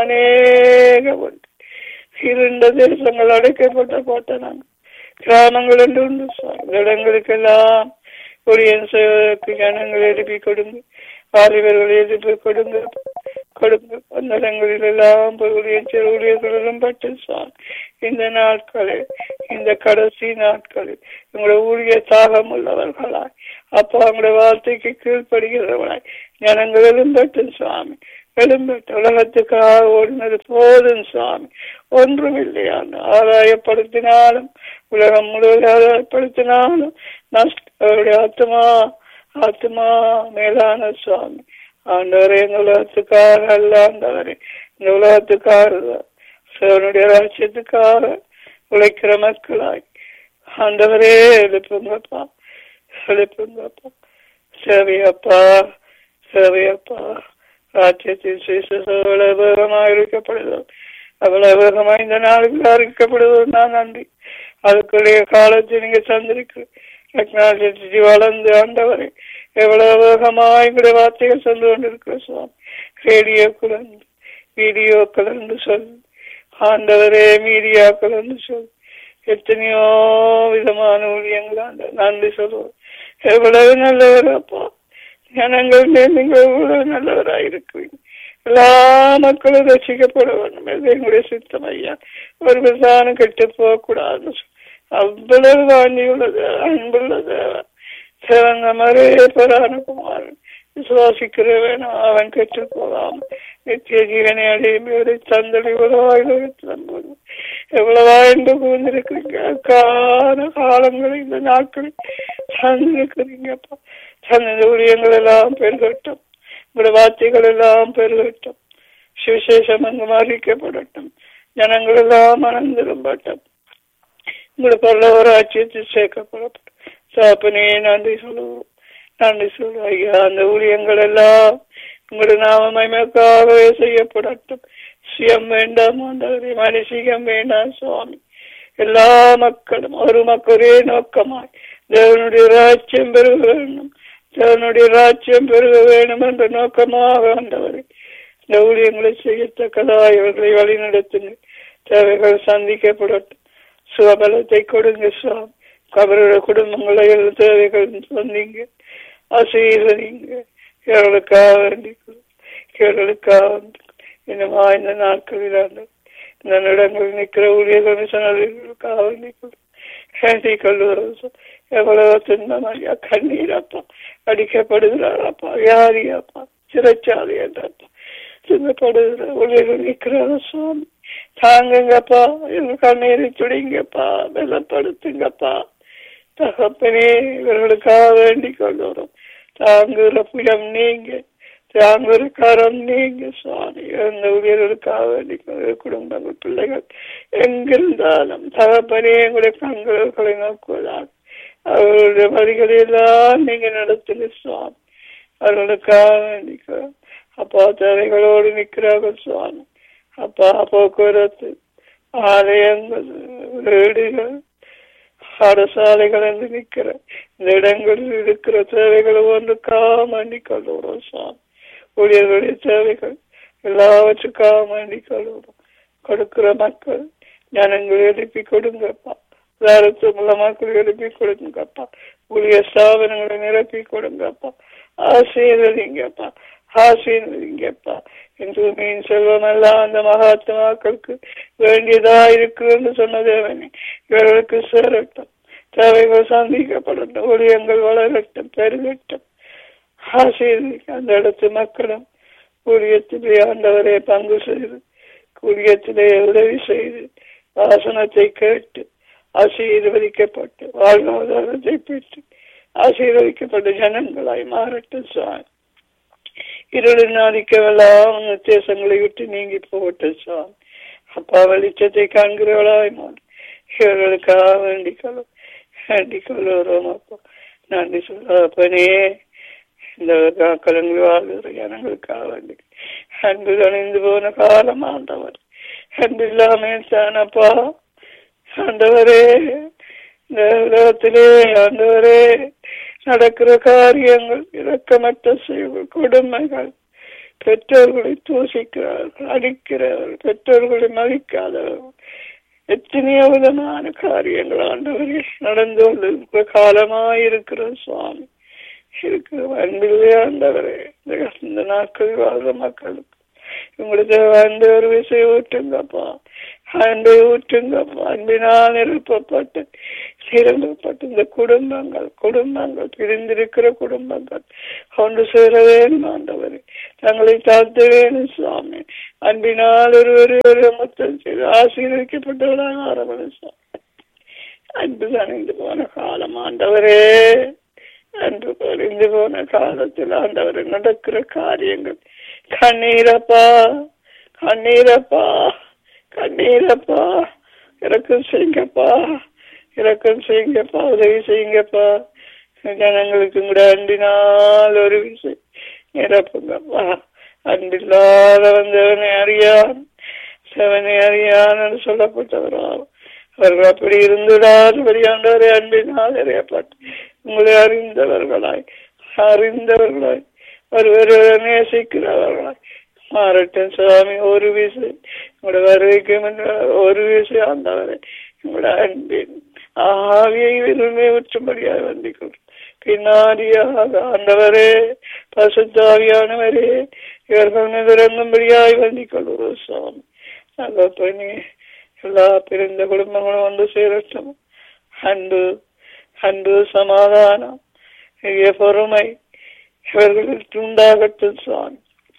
அநேக உண்டு இருண்ட தேசங்கள் அடைக்கப்பட்ட போட்டனாங்க கிராமங்கள் என்று உண்டு சுவாமி. இந்த இடங்களுக்கெல்லாம் கொடியன் சேவருக்கு ஜனங்கள் எழுப்பி கொடுங்க வாலிபர்களை எழுப்பி கொடுங்க கொடுங்க அந்த இடங்களில் எல்லாம் ஊழியன் சிறு ஊழியர்களும் பட்டு சுவாமி இந்த நாட்களில் இந்த கடைசி நாட்களில் உங்களுடைய ஊழிய தாகம் உள்ளவர்களாய் அப்பா உங்களுடைய வார்த்தைக்கு கீழ்ப்படுகிறவர்களாய் ஜனங்கள் எழும்பட்டும் சுவாமி எழும்பட்டு உலகத்துக்காக ஓடினது போதும் சுவாமி ஒன்றுமில்லையான ஆதாயப்படுத்தினாலும் உலகம் முழுவதும் ஆதாயப்படுத்தினாலும் நஷ்ட அவருடைய ஆத்மா ஆத்மா மேலான சுவாமி ஆண்டவரே இந்த உலகத்துக்காக அல்ல ஆண்டவரே இந்த உலகத்துக்காக சிவனுடைய ராஜ்யத்துக்காக உழைக்கிற மக்களாய் ஆண்டவரே எழுப்புங்கப்பா எழுப்புங்கப்பா சேவையப்பா சேவையப்பா ராஜ்யத்தின் சுவிசேஷம் எவ்வளவு வேகமாக இருக்கப்படுதோ அவ்வளவு வேகமாக இந்த நாளுக்கு அறிக்கப்படுவது நான் நன்றி அதுக்குள்ளே காலத்தை நீங்க தந்திருக்கு டெக்னாலஜி வளர்ந்து ஆண்டவரை எவ்வளவு வேகமாக எங்களுடைய வார்த்தைகள் சென்று கொண்டிருக்கிற சுவாமி ரேடியோக்கள் என்று வீடியோக்கள் என்று சொல் ஆண்டவரே மீடியாக்கள் என்று சொல் எத்தனையோ விதமான ஊழியங்கள் ஆண்டவர் நன்றி சொல்லுவோம் எவ்வளவு நல்லவர் அப்பா ஜனங்கள் மேல் நீங்கள் எவ்வளவு நல்லவராக இருக்கிறீங்க எல்லா மக்களும் ரசிக்கப்பட வேண்டும் இது எங்களுடைய சித்தம் ஐயா ஒரு விசாரணம் கெட்டு போகக்கூடாது அவ்வளவு வாங்கி உள்ளது அன்புள்ளது சிறந்த மரே பராணகுமாரன் விசுவாசிக்கிறவன் அவன் கெட்டு போகாம நித்திய ஜீவனை அடையும் இவரை தந்தடி உலவாயுடன் எவ்வளவா என்று கூர்ந்திருக்கிறீங்க கால காலங்கள் இந்த நாட்களில் தந்திருக்கிறீங்கப்பா தந்த ஊழியங்கள் எல்லாம் பெருகட்டும் உங்களுடைய வார்த்தைகள் எல்லாம் பெருகட்டும் சுவிசேஷம் அங்கு அறிக்கப்படட்டும் ஜனங்கள் எல்லாம் மனம் திரும்பட்டும் உங்களுடைய பரலோர ஆட்சியத்தில் சேர்க்கப்படட்டும் சாப்பனே நன்றி சொல்லுவோம் நன்றி சொல்லுவோம் ஐயா அந்த ஊழியங்கள் எல்லாம் உங்களுடைய நாம மயமக்காகவே செய்யப்படட்டும் சுயம் வேண்டாம் ஆண்டவரே மனுஷிகம் வேண்டாம் சுவாமி எல்லா மக்களும் ஒரு மக்களே நோக்கமாய் தேவனுடைய ராஜ்யம் பெருக வேண்டும் தேவனுடைய ராஜ்யம் பெருக வேண்டும் என்ற நோக்கமாக ஆண்டவரே இந்த ஊழியங்களை செய்யத்தக்கதா இவர்களை வழிநடத்துங்க தேவைகள் சந்திக்கப்படட்டும் சுகபலத்தை கொடுங்க சுவாமி அவருடைய குடும்பங்களை தேவைகள் சந்திங்க ஆசீர்வதிங்க இவர்களுக்காக வேண்டிக் இவர்களுக்காக இன்னும் இந்த நாட்களில் இந்த இடங்களில் நிற்கிற ஊழியர்கள் மிஷனர்களுக்காக வேண்டிக் வேண்டிக் கொள்வது எவ்வளவு துன்பம் ஐயா கண்ணீரப்பா அடிக்கப்படுகிறாரப்பா வியாதியப்பா சிறைச்சாலை என்றப்பா துன்பப்படுகிற ஊழியர்கள் நிற்கிறார சுவாமி தாங்குங்கப்பா எங்க கண்ணீரை துடிங்கப்பா வெள்ளப்படுத்துங்கப்பா தகப்பனே இவர்களுக்காக வேண்டிக் கொள்ளுறோம் தாங்குகிற புயம் நீங்க தாங்குகிற கரம் நீங்க சுவாமி அந்த ஊழியர்களுக்காக வேண்டிக் கொள்கிற குடும்பங்கள் பிள்ளைகள் எங்கிருந்தாலும் தகப்பனே எங்களுடைய கண்களை நோக்குவதாக அவர்களுடைய வழிகளை எல்லாம் நீங்க நடத்துங்க சுவாமி அவர்களுக்காக வேண்டிக்கிறோம் அப்பா தேவைகளோடு நிற்கிறார்கள் சுவாமி அப்பா போக்குவரத்து ஆலயங்கள் வீடுகள் பாடசாலைகள் என்று நிற்கிற இந்த இடங்களில் இருக்கிற தேவைகள் ஒன்றுக்காக மண்டிக் கொள்ளுகிறோம் சுவாமி ஊழியர்களுடைய தேவைகள் எல்லாவற்றுக்காக மண்டிக் கொள்ளுகிறோம் கொடுக்கிற மக்கள் ஜனங்கள் எழுப்பி கொடுங்கப்பா வேறத்து மூலமாக்கள் எழுப்பி கொடுங்கப்பா ஊழிய ஸ்தாபனங்களை நிரப்பி கொடுங்கப்பா ஆசீர்வதிங்கப்பா ஆசீர்வதிங்கப்பா என்று மீன் செல்வம் எல்லாம் அந்த மகாத்மாக்களுக்கு வேண்டியதா இருக்கு என்று சொன்ன தேவனே இவர்களுக்கு சேரட்டும் தேவைகள் சந்திக்கப்படட்டும் ஊழியங்கள் வளரட்டும் பெருகட்டும் ஆசீர்வதிக்க அந்த இடத்து மக்களும் ஊழியத்திலே ஆண்டவரே பங்கு செய்து ஊழியத்திலே உதவி செய்து வாசனத்தை கேட்டு ஆசீர்வதிக்கப்பட்டு வாழ்வாதாரத்தை பெற்று ஆசீர்வதிக்கப்பட்ட ஜனங்களாய் மாறட்டும் சுவாமி இருளின் ஆதிக்கமெல்லாம் தேசங்களை விட்டு நீங்கி போகட்டும் சுவாமி அப்பா வெளிச்சத்தை காண்கிறவளாய் மாறி இவர்களுக்காக வேண்டிக் கொள்ளும் வேண்டிக் கொள்ளுறோம் அப்பா நன்றி சொல்லப்பனே இந்த கலங்கள் வாழ்கிற ஜனங்களுக்காக வேண்டி அன்பு கணிந்து போன காலம் ஆண்டவர் அன்பு இல்லாமல் தானப்பா ஆண்டவரே இந்த உலகத்திலே ஆண்டவரே நடக்கிற காரியங்கள் இரக்கமற்ற செய்கள் கொடுமைகள் பெற்றோர்களை தூசிக்கிறார்கள் அடிக்கிறார்கள் பெற்றோர்களை மதிக்காதவர்கள் எத்தனையோ விதமான காரியங்கள் ஆண்டவரே நடந்து கொண்டிருக்கிற காலமாயிருக்கிற சுவாமி இருக்கிற அன்பிலே ஆண்டவரே இந்த- இந்த நாட்களில் வாழ்ற மக்களுக்கு உங்களுக்கு அந்த ஒரு விசை ஊற்றுங்கப்பா அன்பை ஊற்றுங்கப்பா அன்பினால் நிரப்பப்பட்டு நிரம்பப்பட்டு இந்த குடும்பங்கள் குடும்பங்கள் பிரிந்திருக்கிற குடும்பங்கள் கொண்டு சேர வேணும் ஆண்டவரே தங்களை தாழ்த்த வேணும் சுவாமி அன்பினால் ஒருவர் ஒரு மொத்தம் செய்து ஆசீர்வதிக்கப்பட்டவர்களாக ஆரம்பம் சுவாமி அன்பு கணிந்து போன காலம் ஆண்டவரே அன்பு குறைந்து போன காலத்தில் ஆண்டவர் நடக்கிற காரியங்கள் கண்ணீரப்பா கண்ணீரப்பா கண்ணீரப்பா இறக்கம் செய்யுங்கப்பா இறக்கம் செய்யுங்கப்பா உதவி செய்யுங்கப்பா ஜனங்களுக்கு கூட அன்பினால் ஒரு விஷயம் நிரப்புங்கப்பா அன்பில்லாத வந்தவனை அறியான் செவனை அறியான் என்று சொல்லப்பட்டவராகும் அவர்கள் அப்படி இருந்துடாது வெளியாண்டவரை அன்பினால் அறியப்பட்டு உங்களை அறிந்தவர்களாய் அறிந்தவர்களாய் ஒருவரை நேசிக்கிறவர்களாய் மாறட்டும் சுவாமி ஒரு விசை உங்களோட வருகைக்கு முன்ன ஒரு விசை ஆண்டவரை உங்களோட அன்பின் ஆவியை விரும்பி உற்றும்படியாக வந்திக்கொள் பின்னாடியாக ஆண்டவரே பசுத்தாவியானவரே இவர்கள் நிறங்கும்படியாய் வந்திக் கொள்வோம் சுவாமி நல்ல பணி எல்லா பிறந்த குடும்பங்களும் வந்து சேரட்டும் அன்பு அன்பு சமாதானம் பெரிய பொறுமை இவர்களுக்கு உண்டாகட்டும் சுவாமி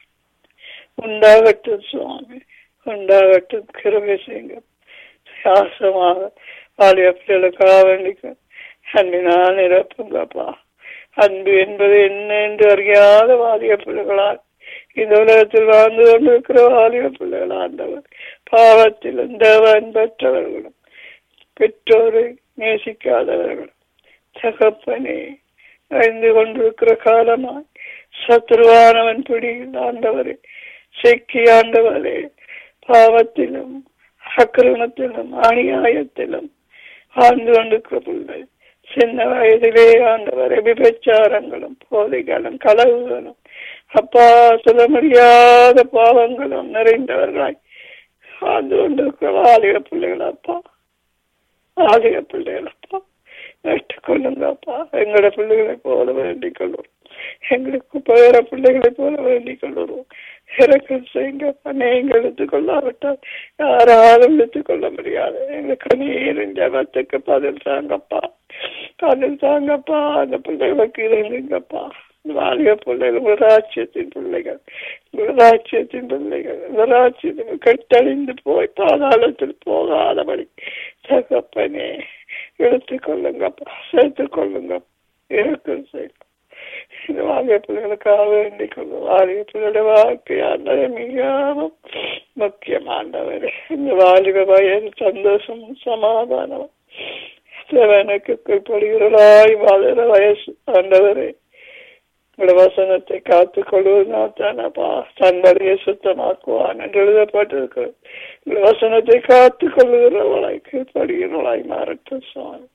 உண்டாகட்டும் சுவாமி உண்டாகட்டும் கிருபை செய்யுங்க சாசமாக வாலிய பிள்ளைகளுக்காக வேண்டிக்க அன்பினால் நிரப்புங்கப்பா அன்பு என்பது என்ன என்று அறியாத வாலிய பிள்ளைகளால் இந்த உலகத்தில் வாழ்ந்து கொண்டிருக்கிற வாலிய பிள்ளைகள் ஆண்டவர் பாவத்திலும் தேவன் பெற்றவர்களும் பெற்றோரை நேசிக்காதவர்களும் தகப்பனே அறிந்து கொண்டிருக்கிற காலமாய் சத்ருவானவன் பிடியில் ஆண்டவரே சிக்கி ஆண்டவரே பாவத்திலும் அக்கிரமத்திலும் அநியாயத்திலும் ஆழ்ந்து கொண்டிருக்கிற பிள்ளை சின்ன வயதிலே ஆண்டவரை விபச்சாரங்களும் போதைகளும் களவுகளும் அப்பா சொல்ல முடியாத பாவங்களும் நிறைந்தவர்களாய் ஆழ்ந்து கொண்டிருக்கிற வாலிக பிள்ளைகள் அப்பா வாலிக பிள்ளைகள் அப்பா ஏற்றுக்கொள்ளுங்கப்பா எங்களோட பிள்ளைகளை போல வேண்டிக் கொள்வோம் எங்களுக்கு பேர பிள்ளைகளை போல வேண்டிக் கொள்வோம் இறக்கம் செய்யுங்கப்பா நீங்கள் எடுத்துக்கொள்ளாவிட்டால் யாராலும் எடுத்துக்கொள்ள முடியாது எங்களுக்கு நீரின் ஜபத்துக்கு பதில் தாங்கப்பா பதில் தாங்கப்பா அந்த பிள்ளைகளுக்கு இருந்துங்கப்பா வாலிய பிள்ளைகள் உங்கள் ராஜ்யத்தின் பிள்ளைகள் உங்கள் ராஜ்யத்தின் பிள்ளைகள் இந்த ராஜ்யத்தில் கட்டழிந்து போய் பாதாளத்தில் போகாதபடி தகப்பனே எடுத்துக் கொள்ளுங்கப்பா சேர்த்துக் கொள்ளுங்க இறக்கம் செய்யுங்க இந்த வாலிய பிள்ளைகளுக்காக வேண்டிக் கொள்ளும் வாலிய பிள்ளையோட வாழ்க்கையாண்டவரை மிகவும் முக்கியமானவர் இந்த வாலிப வயது சந்தோஷம் சமாதானம் தேவனுக்கு கீழ்ப்படுகிறவர்களாய் வாழுற வயசு ஆண்டவரே உங்களோட வசனத்தை காத்துக் கொள்வதுனாத்தானப்பா தன்படியை சுத்தமாக்குவான் என்று எழுதப்பட்டிருக்கிறது உங்களோட வசனத்தை காத்துக் கொள்ளுகிறவளாய் கீழ்ப்படுகிறவளாய் மாறட்டும் சுவாமி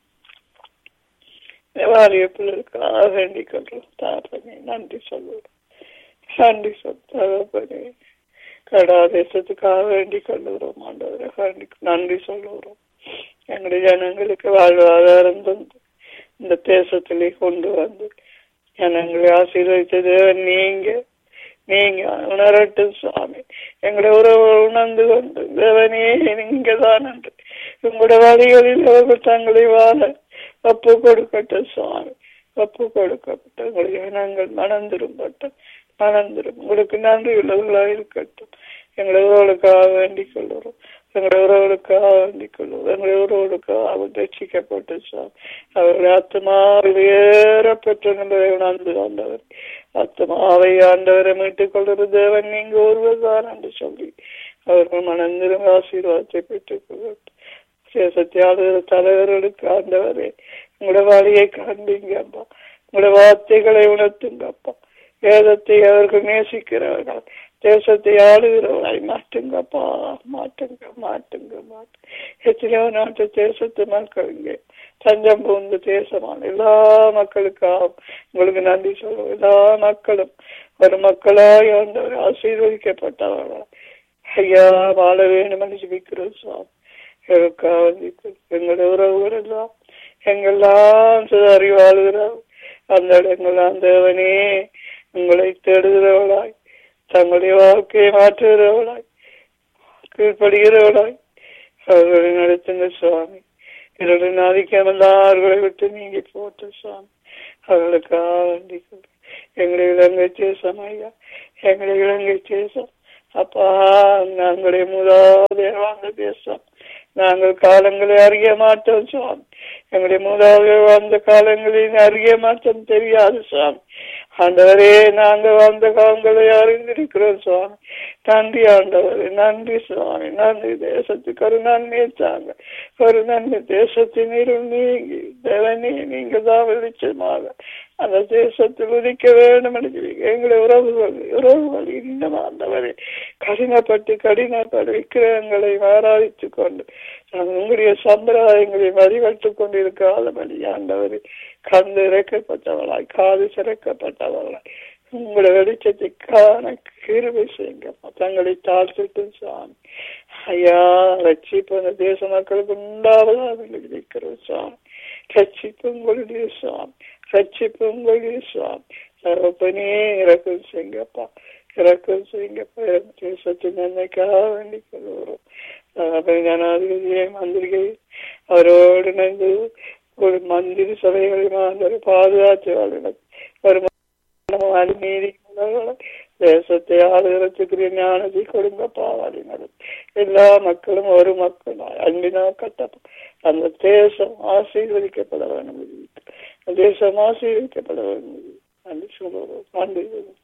வாரிய பிள்ளைகளுக்காக வேண்டிக் கொள்றோம் தாப்பனே நன்றி சொல்லுவோம் நன்றி சொல் தகப்பனே கடாதேசத்துக்காக வேண்டிக் கொள்ளுகிறோம் ஆண்டவரை நன்றி சொல்லுகிறோம் எங்களுடைய ஜனங்களுக்கு வாழ்வாதாரம் தந்து இந்த தேசத்திலே கொண்டு வந்து ஜனங்களை ஆசீர்வதித்தது நீங்க நீங்க உணரட்டும் சுவாமி எங்களுடைய உறவு உணர்ந்து கொண்டு தேவனே நீங்க தான் என்று உங்களுடைய வழிகளில் அவர்கள் தங்களை வாழ ஒப்பு கொடுக்கட்டும் சுவாமி ஒப்பு கொடுக்கப்பட்ட உங்களுடைய இனங்கள் மணந்திரும்பட்டும் மணந்திரும் உங்களுக்கு நன்றி உள்ளவர்களாக இருக்கட்டும் எங்களுடைய உறவுகளுக்காக வேண்டிக் கொள்கிறோம் எங்களுடைய உறவுகளுக்காக வேண்டிக் கொள்வோம் எங்களுடைய உறவுகளுக்காக ரட்சிக்கப்பட்டு சுவாமி அவர்கள் ஆத்மாவில் ஏறப்பெற்ற என்பதை உணர்ந்து வந்தவர் ஆத்மாவை ஆண்டவரை மீட்டுக் கொள்வது தேவன் நீங்க ஒருவர்தான் என்று சொல்லி அவர்கள் மனந்திரும் ஆசீர்வாதத்தை பெற்றுக் கொள்ளட்டும் தேசத்தை ஆளுகிற தலைவர்களுக்கு ஆண்டவரே உங்களோட வழியை காண்பீங்கப்பா உங்களோட வார்த்தைகளை உணர்த்துங்கப்பா வேதத்தை அவர்கள் நேசிக்கிறவர்கள் தேசத்தை ஆளுகிறவர்களாய் மாற்றுங்கப்பா மாற்றுங்க மாற்றுங்க மாற்று எத்தனையோ நாட்டு தேசத்து மக்கள் இங்கே தஞ்சம் புகுந்த தேசமான எல்லா மக்களுக்காகவும் உங்களுக்கு நன்றி சொல்லுவோம் எல்லா மக்களும் ஒரு மக்களாய் ஆண்டவர் ஆசீர்வதிக்கப்பட்டவர்களா ஐயா வாழ வேண்டும் என்று ஜெபிக்கிறோம் சுவாமி எங்களுக்காக ஜெபிக்கிறோம். எங்களுடைய உறவுகள் எல்லாம் எங்கெல்லாம் சிதறி வாழ்கிறோம் அந்த இடங்களாம் தேவனே உங்களை தேடுகிறவளாய் தங்களுடைய வாழ்க்கையை மாற்றுகிறவளாய் கீழ்ப்படுகிறவளாய் அவர்களை நடத்துங்க சுவாமி இவர்களின் ஆதிக்கம் எல்லார்களை விட்டு நீங்கி போட்டு சுவாமி அவர்களுக்காக வேண்டிக் கொள்கிறேன். எங்களை இலங்கை தேசம் ஐயா எங்களை இலங்கை தேசம் அப்பா நாங்களுடைய முதலாவது வாழ்ந்த தேசம் நாங்கள் காலங்களை அறிய மாட்டோம் சுவாமி எங்களுடைய முதலாவது வாழ்ந்த காலங்களில் அறிய மாட்டோம் தெரியாது சுவாமி ஆண்டவரே நாங்கள் வாழ்ந்த காலங்களை அறிந்திருக்கிறோம் சுவாமி நன்றி ஆண்டவரே நன்றி சுவாமி நன்றி தேசத்துக்கு ஒரு நன்மை தாங்க ஒரு நன்மை தேசத்தின் இருள் நீங்கி தேவனே நீங்க தான் வெளிச்சமாக அந்த தேசத்தில் உதிக்க வேண்டும் என்று ஜெபிக்கிறேன். எங்களை உறவுகள் உறவுகள் இன்னும் ஆண்டவரே கடினப்பட்டு கடினப்பட்டு விக்கிரகங்களை ஆராய்த்துக் கொண்டு நாங்கள் உங்களுடைய சம்பிரதாயங்களை வழிபட்டுக் கொண்டிருக்காதபடி ஆண்டவரே கண்டு இறக்கப்பட்டவளாய் காது சிறக்கப்பட்டவளாய் உங்களுடைய வெளிச்சத்தை காண கிருபை செய்யுங்க தங்களை தாழ்த்திட்டு சாமி ஐயா ரட்சிப்பு அந்த தேச மக்களுக்கு உண்டாவதாக இருக்கிறோம் சாமி ரட்சிப்பு உங்களுடைய சாமி ரட்சிப்பு உங்களுடைய சாமி தகப்பனே இறக்கம் செய்யுங்கப்பா இறக்கம் செய்யுங்கப்பா தேசத்தின் நன்மைக்காக வேண்டிக் கொள்கிறோம் தகப்பன் ஜனாதிபதியை மந்திரிகை அவரோடு இணைந்து ஒரு மந்திரி சபைகளை மாந்தர் பாதுகாத்து வாழ்கிறது ஒரு நீதி தேசத்தை ஆளுகிறதுக்குரிய ஞானத்தை கொடுங்க பாவாடினரும் எல்லா மக்களும் ஒரு மக்கள் அன்பினா கட்ட அந்த தேசம் ஆசீர்வதிக்கப்பட வேண்டும் அந்த தேசம் ஆசீர்வதிக்கப்பட வேண்டும் நன்றி சொல்லுவோம் நன்றி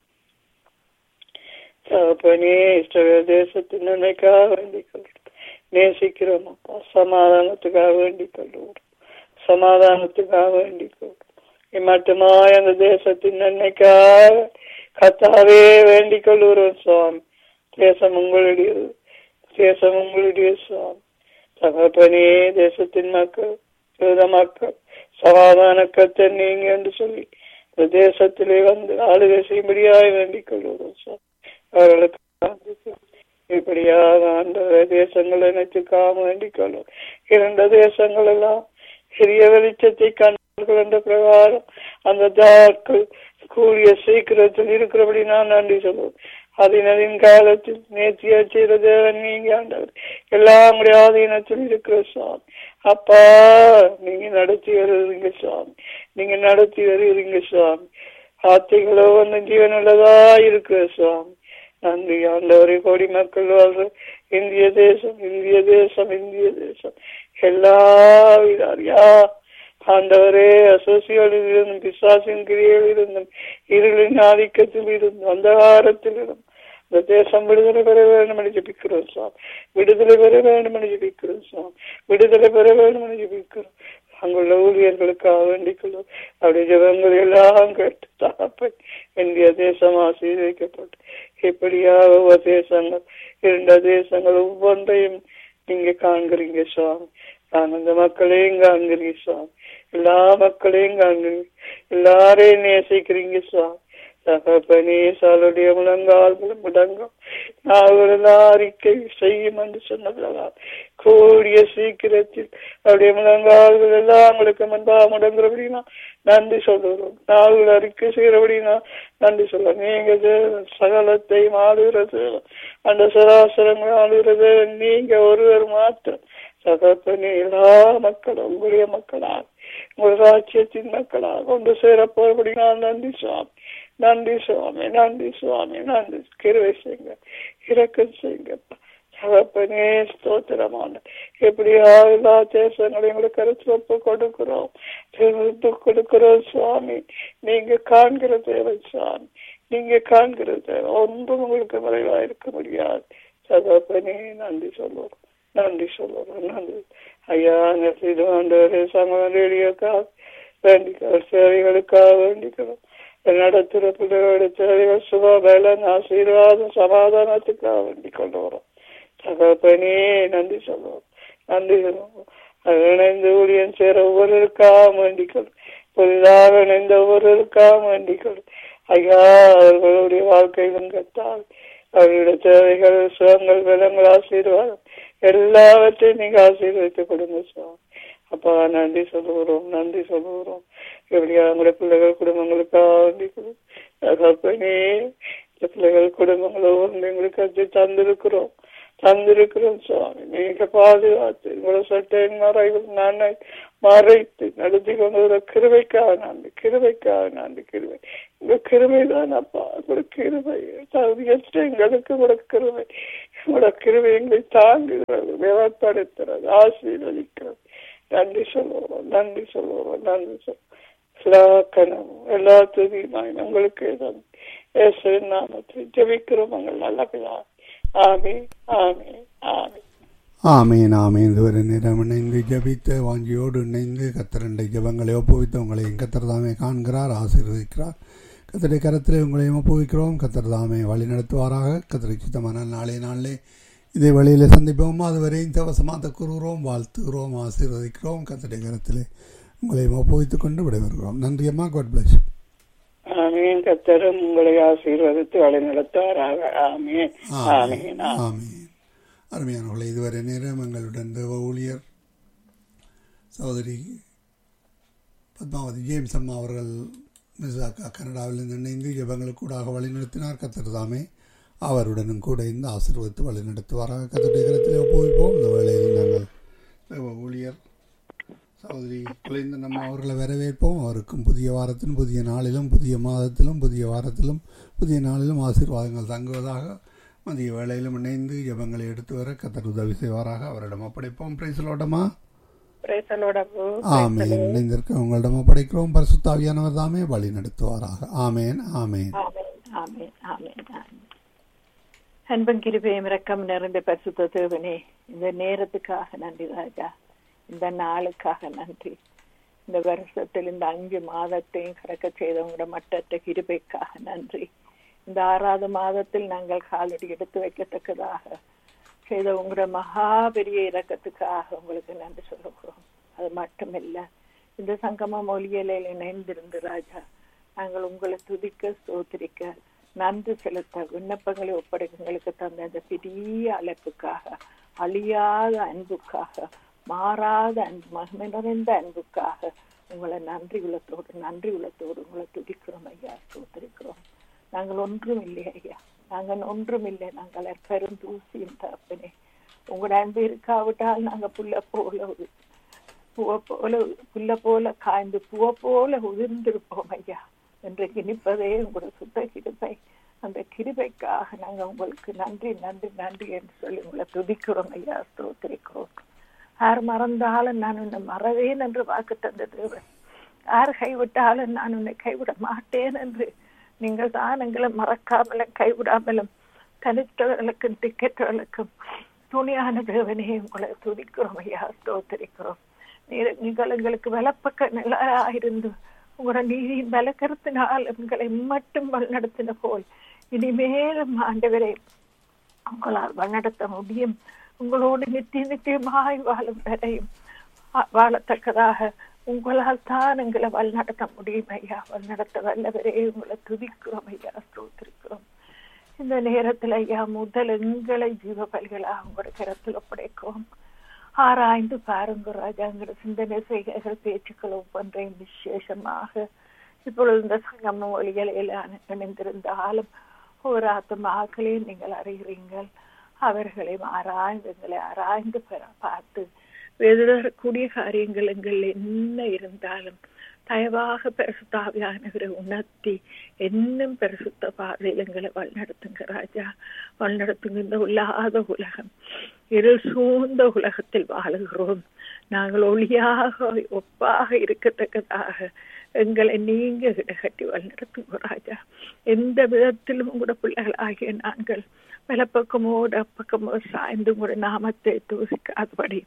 தகப்பனே இஸ்ரவேல் தேசத்தின் நன்மைக்காக வேண்டிக் கொள்கிறோம் நேசிக்கிறோம் அப்பா சமாதானத்துக்காக வேண்டிக் கொள்வோம் சமாதானத்துக்காக வேண்டிக் கொள்வோம் இம்மட்டுமாய் அந்த தேசத்தின் நன்மைக்காக கத்தாவே வேண்டிக் கொள்கிறோம் சுவாமி தேசம் உங்களுடையது தேசம் உங்களுடைய சுவாமி தகப்பனே தேசத்தின் மக்கள் யூத மக்கள் சமாதான கத்தர் நீங்க என்று சொல்லி இந்த தேசத்திலே வந்து ஆளுகை செய்யும்படியாய் வேண்டிக் கொள்கிறோம் சுவாமி அவர்களுக்கு இப்படியாக அந்த தேசங்களை நினைத்துக்காம வேண்டிக் கொள்ளும் இரண்டு தேசங்கள் எல்லாம் சிறிய வெளிச்சத்தை கண்டார்கள் என்ற பிரகாரம் அந்த தாக்கள் கூடிய சீக்கிரத்தில் இருக்கிறபடி நான் நன்றி சொல்லுவோம் அதனதின் காலத்தில் நேர்த்தியா செய்த தேவன் நீங்க ஆண்டவர் எல்லாம் உடைய ஆதீனத்தில் இருக்கிற சுவாமி அப்பா நீங்க நடத்தி வருவீங்க சுவாமி நீங்க நடத்தி வருவீங்க சுவாமி வார்த்தைகளோ வந்து ஜீவனுள்ளதா இருக்கிற சுவாமி நன்றி ஆண்டவரே கோடி மக்கள் வாழ்ற இந்திய தேசம் இந்திய தேசம் இந்திய தேசம் எல்லா விதாரியா ஆண்டவரே அசோசியலில் இருந்தும் பிசாசின் கிரியில் இருந்தும் இருளின் ஆதிக்கத்தில் இருந்தும் அந்தகாரத்தில் இருந்தும் இந்த தேசம் விடுதலை பெற வேண்டும் என்று ஜபிக்கிறோம் சாம் விடுதலை பெற வேண்டும் என்று ஜபிக்கிறோம் சாம் விடுதலை பெற வேண்டும் என்று ஜபிக்கிறோம் அங்குள்ள ஊழியர்களுக்காக வேண்டிக் கொள்ளும் அவருடைய ஜபங்கள் எல்லாம் கேட்டு தகப்பன் இந்திய தேசம் ஆசீர்வதிக்கப்பட்டு இப்படியாக ஒவ்வொரு தேசங்கள் இரண்ட தேசங்கள் ஒவ்வொன்றையும் நீங்க காண்கிறீங்க சுவாமி நான் அந்த மக்களையும் காண்கிறீங்க சுவாமி எல்லா மக்களையும் காண்கிறீங்க எல்லாரையும் நேசிக்கிறீங்க சுவாமி தகப்பனே சாலுடைய முழங்கால் முடங்கும் நாங்களெல்லாம் அறிக்கை செய்யும் என்று சொன்னதெல்லாம் கூடிய சீக்கிரத்தில் அவருடைய முழங்கால்கள் எல்லாம் உங்களுக்கு முன்பா முடங்குறபடினா நன்றி சொல்லுகிறோம் நாங்கள் அறிக்கை செய்கிறபடினா நன்றி சொல்ல நீங்க தேவன் சகலத்தையும் ஆளுகிறது அந்த சராசரங்கள் ஆளுகிறது நீங்க ஒருவர் மாத்திரம் சகப்பனே எல்லா மக்களும் உங்களுடைய மக்களாக உங்கள் ராஜ்யத்தின் மக்களாக கொண்டு சேரப்போறபடி நான் நன்றி சுவாமி நன்றி சுவாமி நன்றி சுவாமி நன்றி கிருவை செய்யுங்க இறக்கம் செய்யுங்கப்பா தகப்பனே ஸ்தோத்திரமான எப்படியா எல்லா தேசங்களையும் எங்களுக்கு கருத்து ஒப்பு கொடுக்கிறோம் ஒப்பு கொடுக்கிறோம் சுவாமி நீங்க காண்கிற தேவன் சுவாமி நீங்க காண்கிற தேவன் ஒன்றும் உங்களுக்கு மறைவா இருக்க முடியாது தகப்பனே நன்றி சொல்லுவோம் நன்றி சொல்லுவோம் நன்றி ஐயா இது ஆண்டவரே சமூகம் ரேடியோக்காக வேண்டிக்கிறோம் சேவைகளுக்காக வேண்டிக்கிறோம் நடத்துகிற பிள்ளைகளுடைய தேவைகள் சுகபலன் ஆசீர்வாதம் சமாதானத்துக்காக வேண்டிக் கொண்டு வரோம் தகப்பனே நன்றி சொல்லுவோம் நன்றி சொல்லுவோம் அவர்கள் இணைந்து ஊழியம் சேர ஒவ்வொருவருக்காக வேண்டிக் கொள் புதிதாக இணைந்த ஒவ்வொருவருக்காக வேண்டிக் கொள் ஐயா அவர்களுடைய வாழ்க்கையிலும் கத்தால் அவர்களுடைய தேவைகள் சுகங்கள் பலங்கள் ஆசீர்வாதம் எல்லாவற்றையும் நீங்க ஆசீர்வதித்து கொடுங்க சுவாமி அப்பா நன்றி சொல்லுகிறோம் நன்றி சொல்லுகிறோம் எப்படியா உங்களுடைய பிள்ளைகள் குடும்பங்களுக்காக வேண்டி கொடு தகப்பனே இந்த பிள்ளைகள் குடும்பங்களோ எங்களுக்கு அது தந்திருக்கிறோம் தந்திருக்கிறோம் சுவாமி நீங்க பாதுகாத்து உங்களை சட்டையின் மறைவில் நான் மறைத்து நடத்தி கொண்டு வர கிருவைக்காக நன்றி கிருவைக்காக நன்றி கிருவை உங்க கிருவை தான் அப்பா உங்களோட கிருவை தகுதியற்ற எங்களுக்கு உங்களோட கிருவை உங்களோட கிருவை எங்களை தாங்குகிறது விவப்படுத்துறது ஆசீர்வதிக்கிறது நன்றி சொல்லுவோம் நன்றி சொல்லுவோம் நன்றி சொல்லுவோம் எல்லா கனவும் எல்லா துதியுமாய் உங்களுக்கு தான் இயேசுவின் நாமத்தில் ஜெபிக்கிறோம் உங்கள் நல்ல பிதா ஆமே ஆமே ஆமே ஆமேன் ஆமேன் இதுவரை நேரம் இணைந்து ஜபித்த வாஞ்சியோடு இணைந்து கத்தரண்டை ஜபங்களை ஒப்புவித்து உங்களையும் கத்தர் தாமே காண்கிறார் ஆசீர்வதிக்கிறார் கத்தரை கரத்திலே உங்களையும் ஒப்புவிக்கிறோம் கத்தர் தாமே வழி நடத்துவாராக கத்தரை சுத்தமான நாளே நாளிலே இதே வழியில் சந்திப்போம் அதுவரை தவசமாக கூறுகிறோம் வாழ்த்துகிறோம் ஆசீர்வதிக்கிறோம் கத்தரை கரத்திலே உங்களையும் ஒப்புவித்துக் கொண்டு விடைபெறுகிறோம் நன்றி அம்மா காட் பிளஸ் ஆமீன் கத்தரும் உங்களை ஆசீர்வதித்து வழி நடத்துவாராக ஆமீன் ஆமீன் ஆமீன் ஆமீன் அருமையானவர்களே இதுவரை நேரம் எங்களுடன் தேவ ஊழியர் சகோதரி பத்மாவதி ஜேம்ஸ் அம்மா அவர்கள் மிசாக்கா கனடாவிலிருந்து இணைந்து ஜபங்களுக்கு கூடாக வழிநடத்தினார் கத்தர் தாமே அவருடனும் கூட இந்த ஆசீர்வதித்து வழிநடத்துவாராக கத்தருடைய கரத்தில் ஒப்புவிப்போம் இந்த வேளையில் நாங்கள் தேவ ஊழியர் சகோதரி குலைந்த நம்ம அவர்களை வரவேற்போம் அவருக்கும் புதிய வாரத்திலும் புதிய நாளிலும் புதிய மாதத்திலும் புதிய வாரத்திலும் புதிய நாளிலும் ஆசீர்வாதங்கள் தங்குவதாக மதிய வேளையிலும் இணைந்து ஜபங்களை எடுத்து வர கத்தர் உதவி செய்வாராக அவரிடம் ஒப்படைப்போம் பிரைசலோடமா ஆமேன் இணைந்திருக்க உங்களிடம் ஒப்படைக்கிறோம் பரிசுத்தாவியானவர் தாமே வழி நடத்துவாராக ஆமேன் ஆமேன் ஆமேன் ஆமேன் அன்பன் கிருபையும் இரக்கம் நிறைந்த பரிசுத்த தேவனே இந்த நேரத்துக்காக நன்றி ராஜா இந்த நாளுக்காக நன்றி இந்த வருஷத்தில் இந்த அஞ்சு மாதத்தையும் கடக்க செய்தவங்களோட மட்டற்ற கிருபைக்காக நன்றி இந்த ஆறாவது மாதத்தில் நாங்கள் காலடி எடுத்து வைக்கத்தக்கதாக செய்த உங்களோட மகா பெரிய இறக்கத்துக்காக உங்களுக்கு நன்றி சொல்லுகிறோம் அது மட்டுமில்ல இந்த சங்கம மொழியலையில் இணைந்திருந்து ராஜா நாங்கள் உங்களை துதிக்க ஸ்தோத்திரிக்க நன்றி செலுத்த விண்ணப்பங்களை ஒப்படைக்கங்களுக்கு தந்த இந்த பெரிய அழைப்புக்காக அழியாத அன்புக்காக மாறாத அன்பு மகிமை நிறைந்த அன்புக்காக உங்களை நன்றி உள்ளத்தோடு நன்றி உள்ளத்தோடு உங்களை துதிக்கிறோம் ஐயா ஸ்தோத்திரிக்கிறோம் நாங்கள் ஒன்றும் இல்லை ஐயா நாங்கள் ஒன்றும் இல்லை நாங்கள் பெரும் தூசியும் தகப்பனே உங்களோட அன்பு இருக்காவிட்டால் நாங்க புல்ல போல பூவ போல புல்ல போல காய்ந்து பூவ போல உதிர்ந்திருப்போம் ஐயா இன்றைக்கு நிற்பதே உங்களோட சுத்த கிருபை அந்த கிருபைக்காக நாங்க உங்களுக்கு நன்றி நன்றி நன்றி என்று சொல்லி உங்களை துதிக்கிறோம் ஐயா ஸ்தோத்திரிக்கிறோம் யார் மறந்தாலும் நான் உன்னை மறவேன் என்று வாக்கு தந்த தேவன் யார் கைவிட்டாலும் நான் உன்னை கைவிட மாட்டேன் என்று நீங்கள் தான் எங்களை மறக்காமலும் கைவிடாமலும் தனித்தவர்களுக்கும் திக்கற்றவர்களுக்கும் துணியான தேவனே உங்களை துதிக்கிறோம் ஐயா ஸ்தோத்திரிக்கிறோம் நீங்கள் எங்களுக்கு வலப்பக்க நிலையாயிருந்து உங்களோட நீதியின் பலக்கருத்தினால் எங்களை மட்டும் வழிநடத்தின போல் இனிமேலும் ஆண்டவரை உங்களால் வழிநடத்த முடியும் உங்களோடு நித்திய நித்தியமாய் வாழும் வரையும் வாழத்தக்கதாக உங்களால் தான் எங்களை வழிநடத்த முடியும் ஐயா வழிநடத்த வல்லவரே உங்களை துதிக்கிறோம் ஐயா ஸ்தோத்திருக்கிறோம் இந்த நேரத்தில் ஐயா முதல் எங்களை ஜீவ பலிகளாக உங்களோட கரத்தில் ஒப்படைக்கும் ஆராய்ந்து பாருங்க ராஜா எங்களோட சிந்தனை செய்கைகள் பேச்சுக்கள் ஒவ்வொன்றையும் விசேஷமாக இப்பொழுது இந்த சங்கம மொழிகளில் இணைந்திருந்தாலும் ஒரு ஆத்மாக்களையும் நீங்கள் அறிகிறீங்கள் அவர்களையும் ஆராய்ந்து எங்களை ஆராய்ந்து பார்த்து எதிரக்கூடிய காரியங்கள் எங்கள் என்ன இருந்தாலும் தயவாக பரிசுத்தாவியானவரை உணர்த்தி இன்னும் பரிசுத்த பாதையில் எங்களை வழிநடத்துங்க ராஜா வழிநடத்துங்க இந்த உள்ளாத உலகம் இருள் சூழ்ந்த உலகத்தில் வாழுகிறோம் நாங்கள் ஒளியாக ஒப்பாக இருக்கத்தக்கதாக எங்களை நீங்க இடகட்டி வழிநடத்துங்க ராஜா எந்த விதத்திலும் உங்களோட பிள்ளைகளாகிய நாங்கள் வலப்பக்கமோடு அப்பக்கமோ சாய்ந்து உங்களோட நாமத்தை தூசிக்காதபடி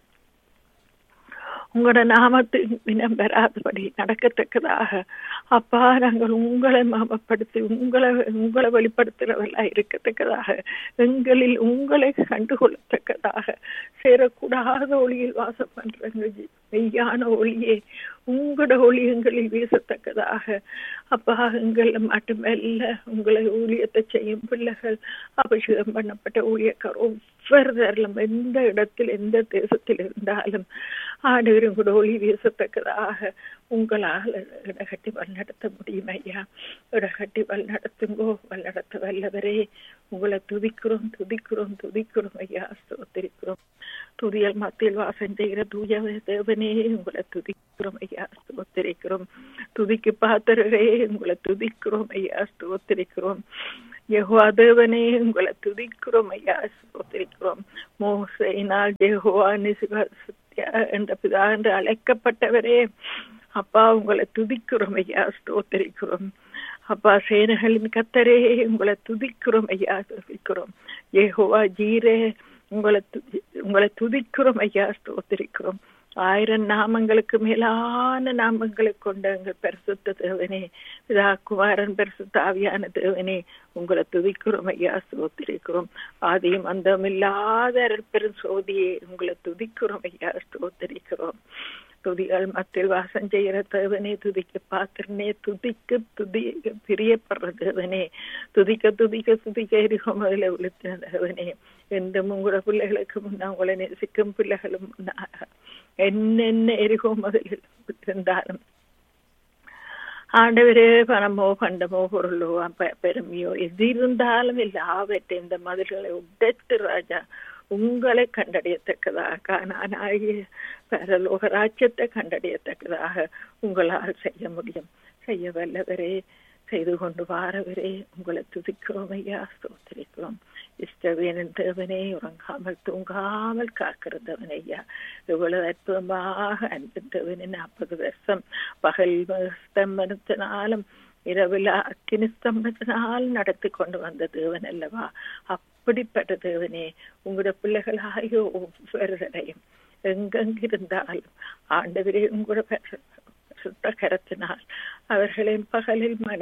உங்களோட நாமத்தில் இனம் பெறாதபடி நடக்கத்தக்கதாக அப்பா நாங்கள் உங்களை மாமப்படுத்தி உங்களை உங்களை வெளிப்படுத்துகிறவர்களா இருக்கத்தக்கதாக எங்களில் உங்களை கண்டுகொள்ளத்தக்கதாக சேரக்கூடாத ஒளியில் வாசம் பண்றங்க மெய்யான ஒளியே உங்களோட ஒளி எங்களில் வீசத்தக்கதாக அப்பா எங்கள் மட்டுமல்ல உங்களை ஊழியத்தை செய்யும் பிள்ளைகள் அபிஷேகம் பண்ணப்பட்ட ஊழியக்கார் ஒவ்வொருத்தரிலும் எந்த இடத்தில் எந்த தேசத்தில் இருந்தாலும் ஆண்டவரும் கூட ஒளி வீசத்தக்கதாக உங்களால் இடகட்டி வழிநடத்த முடியும் ஐயா இடகட்டி வழிநடத்துங்கோ வழிநடத்த வல்லவரே உங்களை துதிக்கிறோம் துதிக்கிறோம் துதிக்கிறோம் ஐயா ஸ்தோத்திரிக்கிறோம் துதியல் மத்தியில் வாசம் செய்கிற தூய தேவனே உங்களை துதிக்கிறோம் ஐயா ஸ்தோத்திரிக்கிறோம் துதிக்கு பாத்திரரே உங்களை துதிக்கிறோம் ஐயா ஸ்தோத்திரிக்கிறோம் யெகோவா தேவனே உங்களை துதிக்கிறோம் ஐயா ஸ்தோத்திரிக்கிறோம் மோசையினால் யெகோவா நிசிவ என்ற பிதா என்று அழைக்கப்பட்டவரே அப்பா உங்களை துதிக்கிறோம் ஐயா ஸ்தோத்திரிக்கிறோம் அப்பா சேனைகளின் கத்தரே உங்களை துதிக்கிறோம் ஐயா துதிக்கிறோம் ஏஹோவா ஜீரே உங்களை உங்களை துதிக்கிறோம் ஐயா ஸ்தோத்திரிக்கிறோம் ஆயிரம் நாமங்களுக்கு மேலான நாமங்களை கொண்ட எங்கள் பரிசுத்த தேவனே இதா குமாரன் பரிசுத்த ஆவியான தேவனே உங்களை துதிக்கிறோம் ஐயா ஸ்தோத்திரிக்கிறோம் ஆதியும் அந்தம் இல்லாத பெரும் சோதியே உங்களை துதிக்கிறோம் ஐயா ஸ்தோத்திரிக்கிறோம் துதிகள் மத்தியில் வாசம் செய்கிற தேவனே துதிக்க பாத்திரனே துதிக்க துதி பிரியப்படுற தேவனே துதிக்க துதிக்க துதிக்க இருக்கும் அதில் விழுத்தின தேவனே எந்த உங்களோட பிள்ளைகளுக்கு முன்னா உங்களை நேசிக்கும் பிள்ளைகளும் முன்னாக என்னென்ன எரிகும் அதில் இருந்தாலும் ஆண்டவரே பணமோ பண்டமோ பொருளோ பெருமையோ எது இருந்தாலும் எல்லாவற்றை இந்த மதில்களை உடைத்து ராஜா உங்களை கண்டறியத்தக்கதாக நானாகிய பரலோக ராஜ்யத்தை கண்டறியத்தக்கதாக உங்களால் செய்ய முடியும் செய்ய வல்லவரே செய்து கொண்டு வாரவரே உங்களை துதிக்கிறோம் ஐயா ஸ்தோத்திரிக்கிறோம் இஷ்டவேனின் தேவனே உறங்காமல் தூங்காமல் காக்கிறதவன் ஐயா இவ்வளவு அற்புதமாக அன்பின் தேவனே நாற்பது வருஷம் பகல் ஸ்தம்பனத்தினாலும் இரவில் அக்கினி ஸ்தம்பத்தினால் நடத்தி கொண்டு வந்த தேவன் அல்லவா அப்படிப்பட்ட தேவனே உங்களோட பிள்ளைகளாகிய ஒவ்வொருவரையும் எங்கெங்கிருந்தாலும் ஆண்டவரே உங்களோட சுத்த கரத்தினால் அவர்களின் பகலில் மன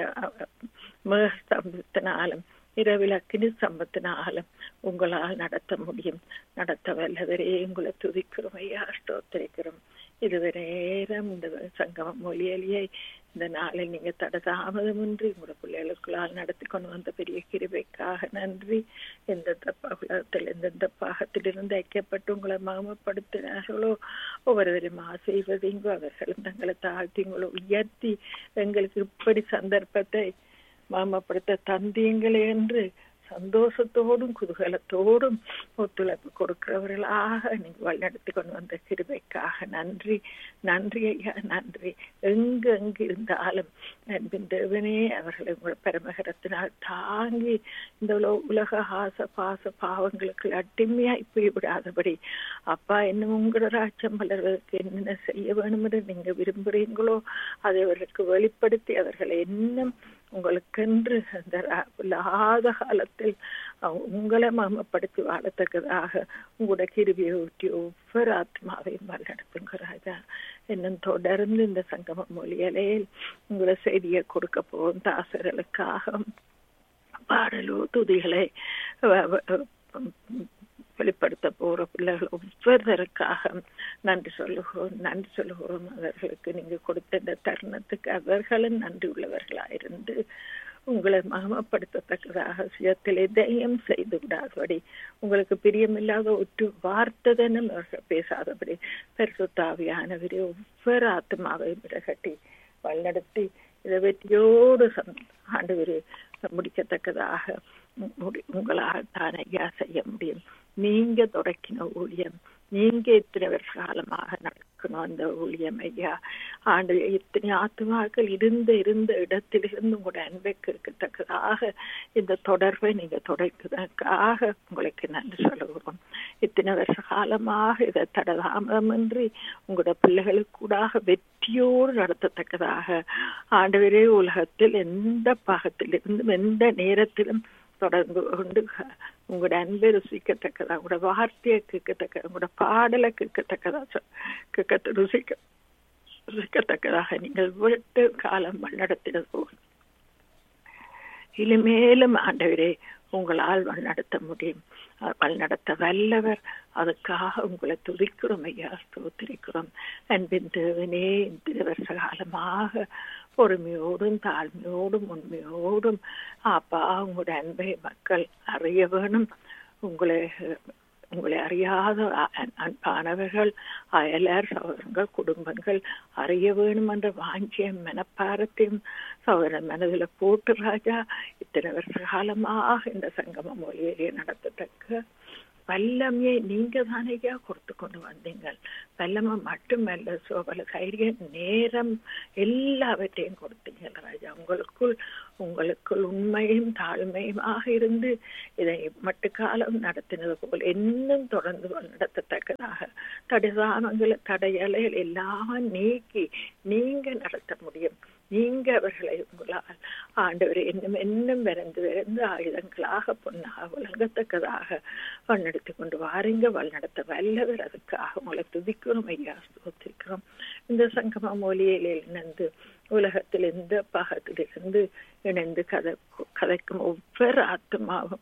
ஸ்தம்பத்தினாலும் இரவில் அக்கினி சம்பத்தினாலும் உங்களால் நடத்த முடியும் நடத்த வல்லவரே உங்களை துதிக்கிறோம் ஐயா ஸ்தோத்திரிக்கிறோம் இதுவரை நேரம் இந்த சங்கமம் மொழியலியை இந்த நாளில் நீங்க தட தாமதமின்றி உங்களோட பிள்ளைகளுக்குள்ளால் நடத்தி கொண்டு வந்த பெரிய கிருபைக்காக நன்றி எந்தெந்த உலகத்தில் எந்தெந்த பாகத்திலிருந்து ஐக்கியப்பட்டு உங்களை மகமப்படுத்தினார்களோ ஒவ்வொருவரும் ஆசைவதீங்கோ அவர்களும் தங்களை தாழ்த்தி உங்களை உயர்த்தி எங்களுக்கு இப்படி சந்தர்ப்பத்தை மாமப்படுத்த தந்தீங்களே என்று சந்தோஷத்தோடும் குதூகலத்தோடும் ஒத்துழைப்பு கொடுக்கிறவர்களாக நீங்க வழிநடத்தி கொண்டு வந்த கிருபைக்காக நன்றி நன்றி ஐயா நன்றி எங்கு எங்கு இருந்தாலும் அன்பின் தேவனே அவர்களை உங்கள் பரமகரத்தினால் தாங்கி இந்த உலக ஆச பாச பாவங்களுக்கு அடிமையாய் போய் விடாதபடி அப்பா இன்னும் உங்களோட ராஜ்யம் வளர்வதற்கு என்னென்ன செய்ய வேணும் என்று நீங்க விரும்புறீங்களோ அதை அவர்களுக்கு வெளிப்படுத்தி அவர்களை இன்னும் உங்களுக்கென்று அந்த இல்லாத காலத்தில் உங்களை மமப்படுத்தி வாழத்தக்கதாக உங்களுடைய கிருவியை ஊற்றி ஒவ்வொரு ஆத்மாவையும் வழிநடத்துங்க ராஜா இன்னும் தொடர்ந்து இந்த சங்கம மொழியலையில் உங்களை செய்தியை கொடுக்க போகும் தாசர்களுக்காக பாடலோ துதிகளை வெளிப்படுத்த போற பிள்ளைகள் ஒவ்வொருத்தருக்காக நன்றி சொல்லுகிறோம் நன்றி சொல்லுகிறோம் அவர்களுக்கு நீங்க கொடுத்த இந்த தருணத்துக்கு அவர்களும் நன்றி உள்ளவர்களாயிருந்து உங்களை மகமப்படுத்தத்தக்கதாக சுயத்தில் எதையும் செய்து விடாதபடி உங்களுக்கு பிரியமில்லாத ஒற்று வார்த்ததனும் அவர்கள் பேசாதபடி பெருசுத்தாவியானவரே ஒவ்வொரு ஆத்மாவையும் விடகட்டி வழிநடத்தி இதை வெற்றியோடு ஆண்டு முடிக்கத்தக்கதாக உங்களால் தான் ஐயா செய்ய முடியும் நீங்க தொடக்கின ஊழியம் நீங்க இத்தனை வருஷ காலமாக நடக்கணும் அந்த ஊழியம் ஐயா ஆண்டு இத்தனை ஆத்மாக்கள் இருந்த இருந்த இடத்திலிருந்து உங்களோட அன்பை கேட்கத்தக்கதாக இந்த தொடர்பை நீங்க தொடக்கிறதுக்காக உங்களுக்கு நன்றி சொல்லுகிறோம் இத்தனை வருஷ காலமாக இதை தடதாமதமின்றி உங்களோட பிள்ளைகளுக்கூடாக வெற்றியோடு நடத்தத்தக்கதாக ஆண்டவரே உலகத்தில் எந்த பாகத்திலிருந்தும் எந்த நேரத்திலும் தொடர்ந்து கொண்டு உங்களோட அன்பை ருசிக்கத்தக்கதா உங்களோட வார்த்தையை கேட்கத்தக்க உங்களோட பாடலை கேட்கத்தக்கதா கேட்க ருசிக்க ருசிக்கத்தக்கதாக நீங்கள் விட்டு காலம் நடத்தினது போல் இனிமேலும் ஆண்டவரே உங்களால் வழிநடத்த முடியும் வழிநடத்த வல்லவர் அதுக்காக உங்களை துதிக்கிறோம் ஐயா ஸ்தோத்திரிக்கிறோம் அன்பின் தேவனே இந்த வருஷ காலமாக பொறுமையோடும் தாழ்மையோடும் உண்மையோடும் அப்பா உங்களுடைய அன்பை மக்கள் அறிய வேணும் உங்களை உங்களை அறியாத அன்பானவர்கள் அயலர் சகோதரங்கள் குடும்பங்கள் அறிய வேணும் என்ற வாஞ்சியம் மனப்பாரத்தையும் சகோதரன் மனதில் போட்டு ராஜா இத்தனை வருஷ காலமாக இந்த சங்கம மொழியை நடத்தத்தக்க வல்லமையை நீங்க தானேயா கொடுத்து கொண்டு வந்தீங்க வல்லமை மட்டுமல்ல சோபல தைரியம் நேரம் எல்லாவற்றையும் கொடுத்தீங்க ராஜா உங்களுக்குள் உங்களுக்குள் உண்மையும் தாழ்மையுமாக இருந்து இதை மட்டு காலம் நடத்தினது போல் இன்னும் தொடர்ந்து நடத்தத்தக்கதாக தடைசாமங்கள் தடையலைகள் எல்லாம் நீக்கி நீங்க நடத்த முடியும் நீங்க அவர்களை உங்களால் ஆண்டவர் இன்னும் இன்னும் விரைந்து விரைந்து ஆயுதங்களாக பொன்னாக விளங்கத்தக்கதாக வழிநடத்தி கொண்டு வாருங்க வழிநடத்த வல்லவர் அதுக்காக உங்களை துதிக்கிறோம் ஐயா ஸ்தோத்திருக்கிறோம் இந்த சங்கம மொழியில இணைந்து உலகத்தில் எந்த பாகத்திலிருந்து இணைந்து கதை கதைக்கும் ஒவ்வொரு ஆத்மாவும்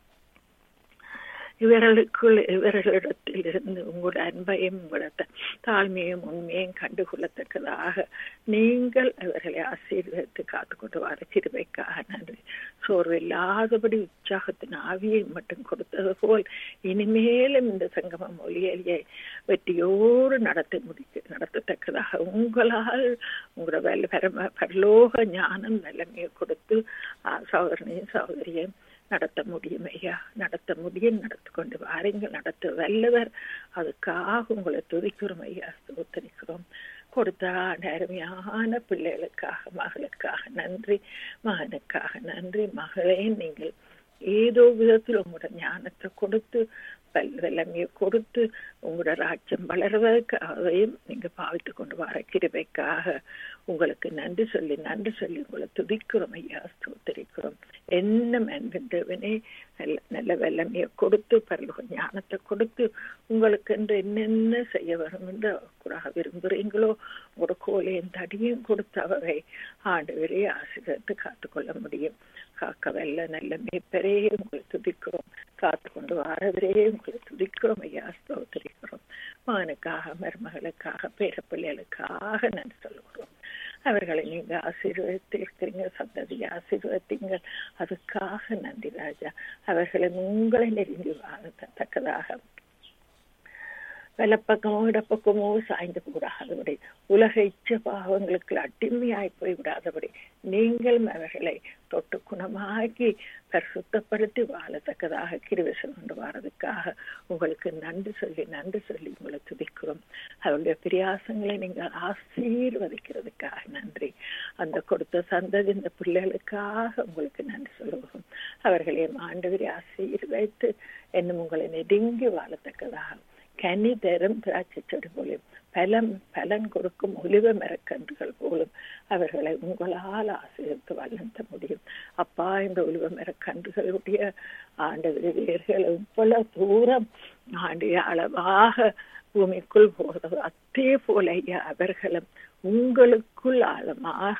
இவர்களுக்குள் இவர்களிடத்தில் இருந்து உங்களோட அன்பையும் உங்களோட தாழ்மையும் உண்மையும் கண்டுகொள்ளத்தக்கதாக நீங்கள் இவர்களை ஆசீர்வதித்து காத்துக்கொண்டு வர கிருபைக்காக நன்றி சோர்வில்லாதபடி உற்சாகத்தின் ஆவியை மட்டும் கொடுத்தது போல் இனிமேலும் இந்த சங்கம மொழியை வெற்றியோடு நடத்தி முடிக்க நடத்தத்தக்கதாக உங்களால் உங்களோட வேலை பரம பரலோக ஞானம் நிலைமையை கொடுத்து சகோதரனையும் சகோதரியும் நடத்த முடியும் ஐயா நடத்த முடியும் நடத்தி கொண்டு வாருங்கள் நடத்த வல்லவர் அதுக்காக உங்களை துதிக்கிறோம் ஐயா ஸ்தோத்தரிக்கிறோம் கொடுத்த அருமையான பிள்ளைகளுக்காக மகளுக்காக நன்றி மகனுக்காக நன்றி மகளே நீங்கள் ஏதோ விதத்தில் உங்களோட ஞானத்தை கொடுத்து வல்லமையை கொடுத்து உங்களோட ராஜ்யம் வளர்வதற்கு அதையும் நீங்க பாவித்து கொண்டு வர கிருபைக்காக உங்களுக்கு நன்றி சொல்லி நன்றி சொல்லி உங்களை துதிக்கிறோம் ஐயா ஸ்தோத்தரிக்கிறோம் என்ன அன்பின் தேவனே நல்ல நல்ல வெள்ளமையை கொடுத்து பரலோக ஞானத்தை கொடுத்து உங்களுக்கு என்று என்னென்ன செய்ய வரும் என்று கூட விரும்புகிறீங்களோ உங்களோட கோலையும் தடியும் கொடுத்து அவரை ஆண்டு வரையே ஆசிரியத்து காத்துக்கொள்ள முடியும் காக்க வெல்ல நல்ல மேப்பரே உங்களை துதிக்கிறோம் காத்து கொண்டு வாரவரே உங்களை துதிக்கிறோம் ஐயா ஸ்தோத்திரிக்கிறோம் மகனுக்காக மருமகளுக்காக பேரப்பிள்ளைகளுக்காக நன்றி சொல்லுகிறோம் அவர்களை நீங்க ஆசீர்வதித்து இருக்கிறீங்க சந்ததியை ஆசீர்வதிங்க அதுக்காக நன்றி ராஜா அவர்களை உங்களை நெருங்கி வாழத்தக்கதாக வலப்பக்கமோ இடப்பக்கமோ சாய்ந்து கூடாதபடி உலக இச்ச பாவங்களுக்கு அடிமையாய் போய் விடாதபடி நீங்களும் அவர்களை தொட்டு குணமாக்கி பரிசுத்தப்படுத்தி வாழத்தக்கதாக கிருவிசம் கொண்டு வரதுக்காக உங்களுக்கு நன்றி சொல்லி நன்றி சொல்லி உங்களை துதிக்கிறோம் அவருடைய பிரியாசங்களை நீங்கள் ஆசீர்வதிக்கிறதுக்காக நன்றி அந்த கொடுத்த சந்ததி இந்த பிள்ளைகளுக்காக உங்களுக்கு நன்றி சொல்லுவோம் அவர்களையும் ஆண்டவரை ஆசீர்வைத்து என்னும் உங்களை நெருங்கி வாழத்தக்கதாக கனி தரும் திராட்சை செடி போலும் பலம் பலன் கொடுக்கும் ஒலிவ மரக்கன்றுகள் போலும் அவர்களை உங்களால் ஆசிரியத்து வளர்த்த முடியும் அப்பா இந்த ஒலிவ மரக்கன்றுகளுடைய ஆண்டவர் வேர்கள் இவ்வளவு தூரம் ஆண்டிய அளவாக பூமிக்குள் போகிறது அதே போல ஐயா அவர்களும் உங்களுக்குள் ஆழமாக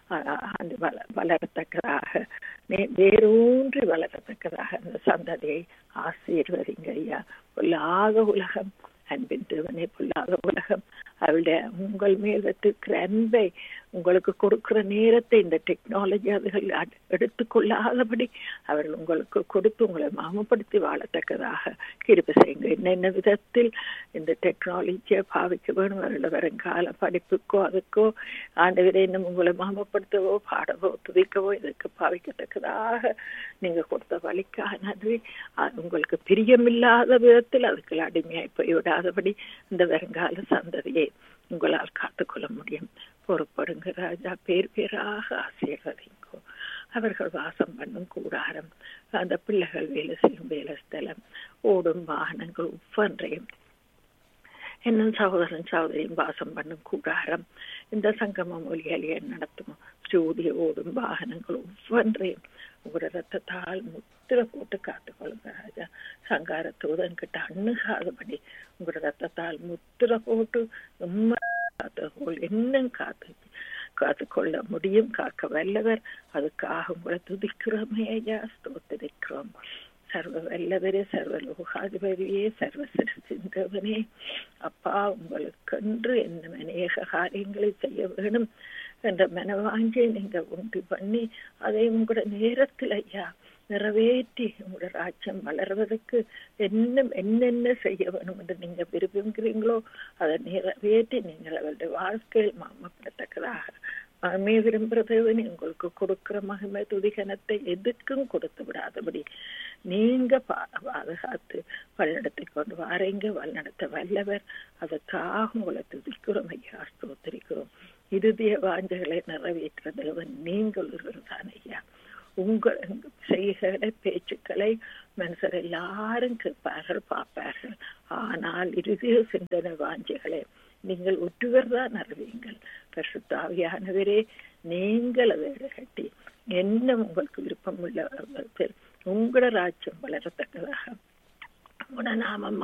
வளரத்தக்கதாக வேரூன்றி வளரத்தக்கதாக அந்த சந்ததியை ஆசீர்வதிங்க ஐயா பொல்லாத உலகம் அன்பின் தேவனே பொல்லாத உலகம் அவளுடைய உங்கள் மேல் வைத்திருக்கிற அன்பை உங்களுக்கு கொடுக்கிற நேரத்தை இந்த டெக்னாலஜி அதுகள் எடுத்துக்கொள்ளாதபடி அவர்கள் உங்களுக்கு கொடுத்து உங்களை மாமப்படுத்தி வாழத்தக்கதாக கிருப்ப செய்யுங்க என்னென்ன விதத்தில் இந்த டெக்னாலஜியை பாவிக்க வேணும் அவர்களோட வருங்கால படிப்புக்கோ அதுக்கோ ஆண்டவரை இன்னும் உங்களை மாமப்படுத்தவோ பாடவோ துதிக்கவோ இதற்கு பாவிக்கத்தக்கதாக நீங்க கொடுத்த வழிக்காக நன்றி உங்களுக்கு பிரியமில்லாத விதத்தில் அதுக்கு அடிமையாய் போய்விடாதபடி இந்த வருங்கால சந்ததியை உங்களால் காத்துக்கொள்ள முடியும் பொறுப்படுங்க ராஜா பேர் பேராக ஆசீர்வதிங்கோ அவர்கள் வாசம் பண்ணும் கூடாரம் அந்த பிள்ளைகள் வேலை செய்யும் வேலை ஸ்தலம் ஓடும் வாகனங்கள் ஒவ்வொன்றையும் இன்னும் சகோதரன் சகோதரியும் வாசம் பண்ணும் கூடாரம் இந்த சங்கம மொழிகளிய நடத்தும் ஸ்டூடியோ ஓடும் வாகனங்கள் ஒவ்வொன்றையும் உங்களோட ரத்தத்தால் முத்திர போட்டு காத்துக்கொள்ளுங்க ராஜா சங்கார தூதன் கிட்ட அண்ணுகாதபடி உங்களோட ரத்தத்தால் முத்திர போட்டு உண்மை காத்துக்கொள் இன்னும் காத்து காத்து கொள்ள முடியும் காக்க வல்லவர் அதுக்காக உங்களை துதிக்கிறோமே ஐயா ஸ்தோத்திரிக்கிறோம் சர்வ வல்லவரே சர்வ லோகாதிபதியே சர்வ சிறந்தவனே அப்பா உங்களுக்கென்று என்ன அநேக காரியங்களை செய்ய வேணும் என்ற மனவாஞ்சை நீங்க உண்டு பண்ணி அதை உங்களோட நேரத்தில் ஐயா நிறைவேற்றி உங்களோட ராஜ்யம் வளர்வதற்கு என்ன என்னென்ன செய்ய வேணும் என்று நீங்க விரும்புகிறீங்களோ அதை நிறைவேற்றி நீங்கள் அவருடைய வாழ்க்கையில் மாமப்படத்தக்கதாக மகிமை விரும்புகிறதவன் உங்களுக்கு கொடுக்கிற மகிமை துதிகனத்தை எதுக்கும் கொடுத்து விடாதபடி நீங்க பாதுகாத்து வழிநடத்தி கொண்டு வாரீங்க வழிநடத்த வல்லவர் அதற்காக உங்களை துதிக்கிறோம் ஐயா ஸ்தோத்திரிக்கிறோம் இறுதிய வாஞ்சைகளை நிறைவேற்ற தேவன் நீங்கள் தான் ஐயா உங்கள் செய்கைகளை பேச்சுக்களை மனுஷர் எல்லாரும் கேட்பார்கள் பார்ப்பார்கள் ஆனால் இறுதிய சிந்தனை வாஞ்சைகளை நீங்கள் ஒற்றுவர் தான் அறிவீங்கள் பரிசுத்தாவியானவரே நீங்கள் அதை கட்டி என்ன உங்களுக்கு விருப்பம் உள்ள உங்களோட ராஜ்யம் வளரத்தக்கதாக உங்களோட நாமம்